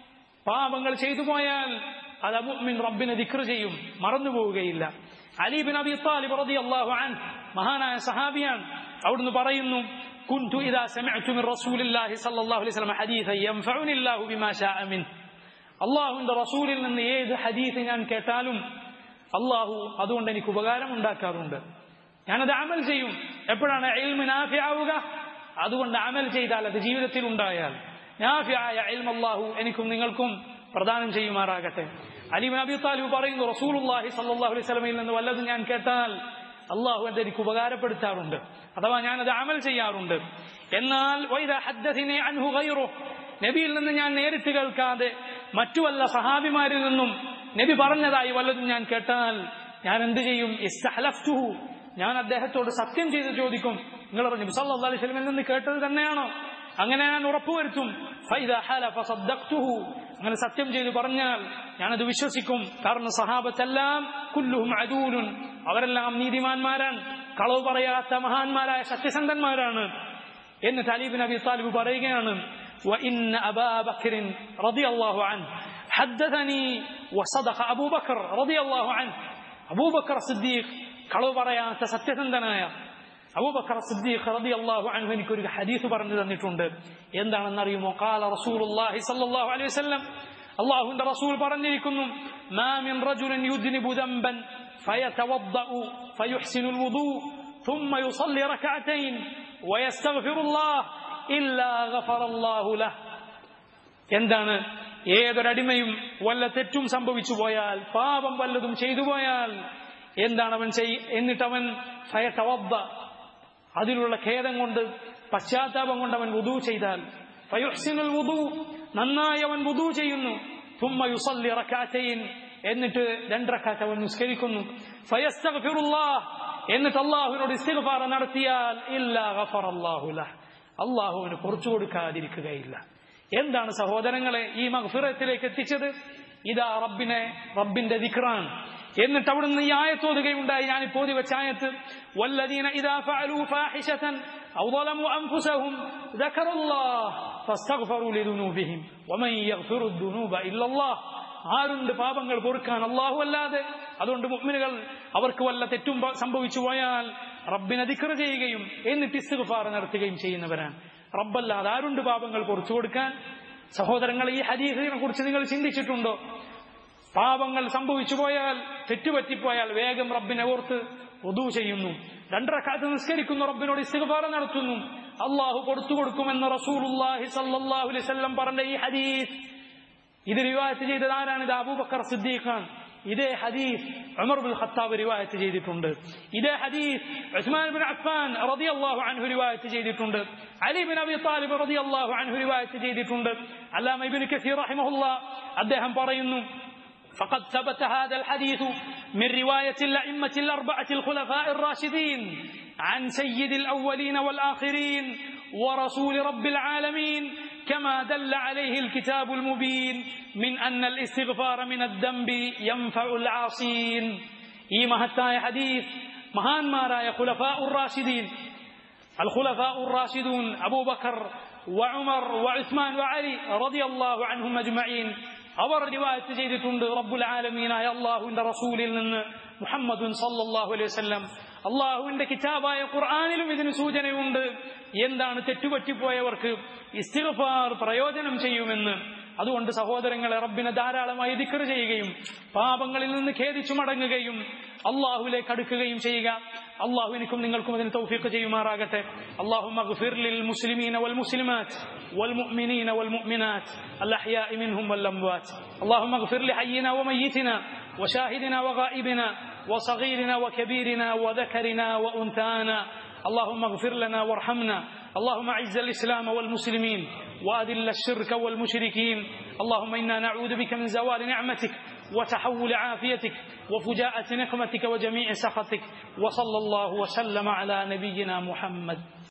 പാപങ്ങൾ ചെയ്തു പോയാൽ അത് മുഅ്മിൻ റബ്ബിനെ ദിക്ർ ചെയ്യും മറന്നു പോവുകയില്ല അലി ബിൻ അബി താലിബ് റളിയല്ലാഹു അൻഹു മഹാനായ സഹാബിയാണ് അവിടുന്ന് പറയുന്നു كنت إذا سمعت من رسول الله صلى الله عليه وسلم حديثا ينفعني الله بما شاء منه അള്ളാഹുവിന്റെ റസൂലിൽ നിന്ന് ഏത് ഹദീസ് ഞാൻ കേട്ടാലും അള്ളാഹു അതുകൊണ്ട് എനിക്ക് ഉപകാരം ഉണ്ടാക്കാറുണ്ട് ഞാനത് അമൽ ചെയ്യും എപ്പോഴാണ് എൽമ് നാഫിയാവുക അതുകൊണ്ട് അമൽ ചെയ്താൽ അത് ജീവിതത്തിൽ ഉണ്ടായാൽ നാഫിയായ എൽം അള്ളാഹു എനിക്കും നിങ്ങൾക്കും പ്രദാനം ചെയ്യുമാറാകട്ടെ അലിബിൻ അബി താലിബ് പറയുന്നു റസൂലുല്ലാഹി സല്ലാഹു അലൈഹി സ്വലമയിൽ നിന്ന് വല്ലതും ഞാൻ കേട്ടാൽ അള്ളാഹു അത് എനിക്ക് ഉപകാരപ്പെടുത്താറുണ്ട് അഥവാ ഞാനത് അമൽ ചെയ്യാറുണ്ട് എന്നാൽ വൈദ ഹദ്ദസിനെ അൻഹു ഗൈറു നബിയിൽ നിന്ന് ഞാൻ നേരിട്ട് കേൾക്കാതെ മറ്റു വല്ല സഹാബിമാരിൽ നിന്നും നബി പറഞ്ഞതായി വല്ലതും ഞാൻ കേട്ടാൽ ഞാൻ എന്ത് ചെയ്യും ഇസ്തഹലഫ്തുഹു ഞാൻ അദ്ദേഹത്തോട് സത്യം ചെയ്ത് ചോദിക്കും നിങ്ങൾ പറഞ്ഞു സല്ലല്ലാഹു അലൈഹി വസല്ലമയിൽ നിന്ന് കേട്ടത് തന്നെയാണോ അങ്ങനെ ഞാൻ ഉറപ്പുവരുത്തും ഫൈദ ഹലഫ സദ്ദഖ്തുഹു അങ്ങനെ സത്യം ചെയ്ത് പറഞ്ഞാൽ ഞാനത് വിശ്വസിക്കും കാരണം സഹാബത്തെല്ലാം കുല്ലുഹും അദൂലുൻ അവരെല്ലാം നീതിമാന്മാരാണ് കളവ് പറയാത്ത മഹാന്മാരായ സത്യസന്ധന്മാരാണ് എന്നിട്ട് അലീബിൻ അബി താലിബ് പറയുകയാണ് وإن أبا بكر رضي الله عنه حدثني وصدق أبو بكر رضي الله عنه أبو بكر الصديق കളവ് പറയാത്ത സത്യസന്ധനായ അബൂബക്കർ സിദ്ദീഖ് റളിയല്ലാഹു അൻഹു എനിക്കൊരു ഹദീസ് പറഞ്ഞു തന്നിട്ടുണ്ട് എന്താണെന്ന് അറിയുമോ ഖാല റസൂലുള്ളാഹി സ്വല്ലല്ലാഹു അലൈഹി വസല്ലം അല്ലാഹുവിന്റെ റസൂൽ പറഞ്ഞിരിക്കുന്നു മാ മിൻ റജുലിൻ യുദ്നിബു ദംബൻ ഫയതവദ്ദഉ ഫയുഹ്സിനു الوضوء ثم يصلي ركعتين ويستغفر الله إلا غفر الله له എന്താണ് ഏതൊരടിമയും വല്ല തെറ്റും സംഭവിച്ചു പോയാൽ പാപം വല്ലതും ചെയ്തു പോയാൽ എന്താണ് അവൻ ചെയ് എന്നിട്ടവൻ ഫയതവദ്ദ അതിലുള്ള ഖേദം കൊണ്ട് പശ്ചാത്താപം കൊണ്ട് അവൻ വുദു ചെയ്താൽ ഫയുഹ്സിനുൽ വുദു നന്നായി അവൻ വുദു ചെയ്യുന്നു ثم يصلي ركعتين എന്നിട്ട് രണ്ട് റക്കാത്ത് അവൻ നിസ്കരിക്കുന്നു ഫയസ്തഗ്ഫിറുല്ലാഹ് എന്നിട്ട് അള്ളാഹുവിനോട് ഇസ്തിഗ്ഫാർ നടത്തിയാൽ ഇല്ലാ ഗഫറല്ലാഹു ലഹ് അള്ളാഹുവിന് കുറച്ചു കൊടുക്കാതിരിക്കുകയില്ല എന്താണ് സഹോദരങ്ങളെ ഈ മഗ്ഫിറത്തിലേക്ക് എത്തിച്ചത് ഇതാ റബ്ബിനെ റബ്ബിന്റെ ദിക്റാണ് എന്നിട്ട് അവിടുന്ന് ഈ ആയത്തോതുകയുണ്ടായി ഞാൻ ഇപ്പോൾ വെച്ച ആയത്ത് والذين إذا فعلوا فاحشة أو ظلموا أنفسهم ذكروا الله فاستغفروا لذنوبهم ومن يغفر الذنوب إلا الله ആരുണ്ട് പാപങ്ങൾ പൊറുക്കാൻ അള്ളാഹു അല്ലാതെ അതുകൊണ്ട് മുഅ്മിനുകൾ അവർക്ക് വല്ല തെറ്റും സംഭവിച്ചു പോയാൽ റബ്ബിനെ ദിക്ർ ചെയ്യുകയും എന്നിട്ട് ഇസ്തിഗ്ഫാർ നടത്തുകയും ചെയ്യുന്നവരാണ് റബ്ബല്ലാതെ ആരുണ്ട് പാപങ്ങൾ പൊറിച്ചു കൊടുക്കാൻ സഹോദരങ്ങൾ ഈ ഹദീസിനെ കുറിച്ച് നിങ്ങൾ ചിന്തിച്ചിട്ടുണ്ടോ പാപങ്ങൾ സംഭവിച്ചു പോയാൽ തെറ്റുപറ്റിപ്പോയാൽ വേഗം റബ്ബിനെ ഓർത്ത് ഒതു ചെയ്യുന്നു രണ്ടരക്കാലത്ത് നിസ്കരിക്കുന്നു റബ്ബിനോട് ഇസ്തിഗ്ഫാർ നടത്തുന്നു അള്ളാഹു കൊടുത്തു കൊടുക്കുമെന്ന് റസൂലുള്ളാഹി സല്ലല്ലാഹു അലൈഹി വസല്ലം പറഞ്ഞ ഈ ഹദീസ് ഇത് റിവായത്ത് ചെയ്തത് ആരാണ് ഇത് അബൂബക്കർ സിദ്ദീഖാണ് ഇതേ ഹദീസ് ഉമർ ബിൻ ഖത്താബ് റിവായത്ത് ചെയ്തിട്ടുണ്ട് ഇതേ ഹദീസ് ഉസ്മാൻ ബിൻ അഫ്ഫാൻ റളിയല്ലാഹു അൻഹു റിവായത്ത് ചെയ്തിട്ടുണ്ട് അലി ബിൻ അബി താലിബ് റളിയല്ലാഹു അൻഹു റിവായത്ത് ചെയ്തിട്ടുണ്ട് അല്ലാമ ഇബ്നു കസീർ റഹിമഹുല്ലാ അദ്ദേഹം പറയുന്നു فقد ثبت هذا الحديث من رواية الأئمة الأربعة الخلفاء الراشدين عن سيد الأولين والآخرين ورسول رب العالمين كما دل عليه الكتاب المبين من أن الاستغفار من الذنب ينفع العاصين ഈ മഹത്തായ ഹദീസ് മഹാന്മാരായ ഖുലഫാ റാഷിദീൻ الخلفاء الراشدون أبو بكر وعمر وعثمان وعلي رضي الله عنهم أجمعين അവർ റിവായത്ത് ചെയ്തിട്ടുണ്ട് റബ്ബുൽ ആലമീനായ അള്ളാഹുവിന്റെ റസൂലിൽ നിന്ന് മുഹമ്മദുൻ സല്ലല്ലാഹു അലൈഹി വസല്ലം അള്ളാഹുവിന്റെ കിതാബായ ഖുർആാനിലും ഇതിന് സൂചനയുണ്ട് എന്താണ് തെറ്റുപറ്റിപ്പോയവർക്ക് ഇസ്തിഗ്ഫാർ പ്രയോജനം ചെയ്യുമെന്ന് അതുകൊണ്ട് സഹോദരങ്ങളെ റബ്ബിനെ ധാരാളമായി ദിക്കർ ചെയ്യുകയും പാപങ്ങളിൽ നിന്ന് ഖേദിച്ചു മടങ്ങുകയും അള്ളാഹുവിലേക്ക് അടുക്കുകയും ചെയ്യുക അള്ളാഹു എനിക്കും നിങ്ങൾക്കും അതിന് തൗഫീഖ് ചെയ്യുമാറാകട്ടെ അള്ളാഹു للمسلمين والمسلمات والمؤمنين والمؤمنات الأحياء منهم والأموات اللهم اغفر لحينا وميتنا وشاهدنا وغائبنا وصغيرنا وكبيرنا وذكرنا وأنثانا اللهم اغفر لنا وارحمنا اللهم اعز الاسلام والمسلمين واذل الشرك والمشركين اللهم انا نعوذ بك من زوال نعمتك وتحول عافيتك وفجاءة نقمتك وجميع سخطك وصلى الله وسلم على نبينا محمد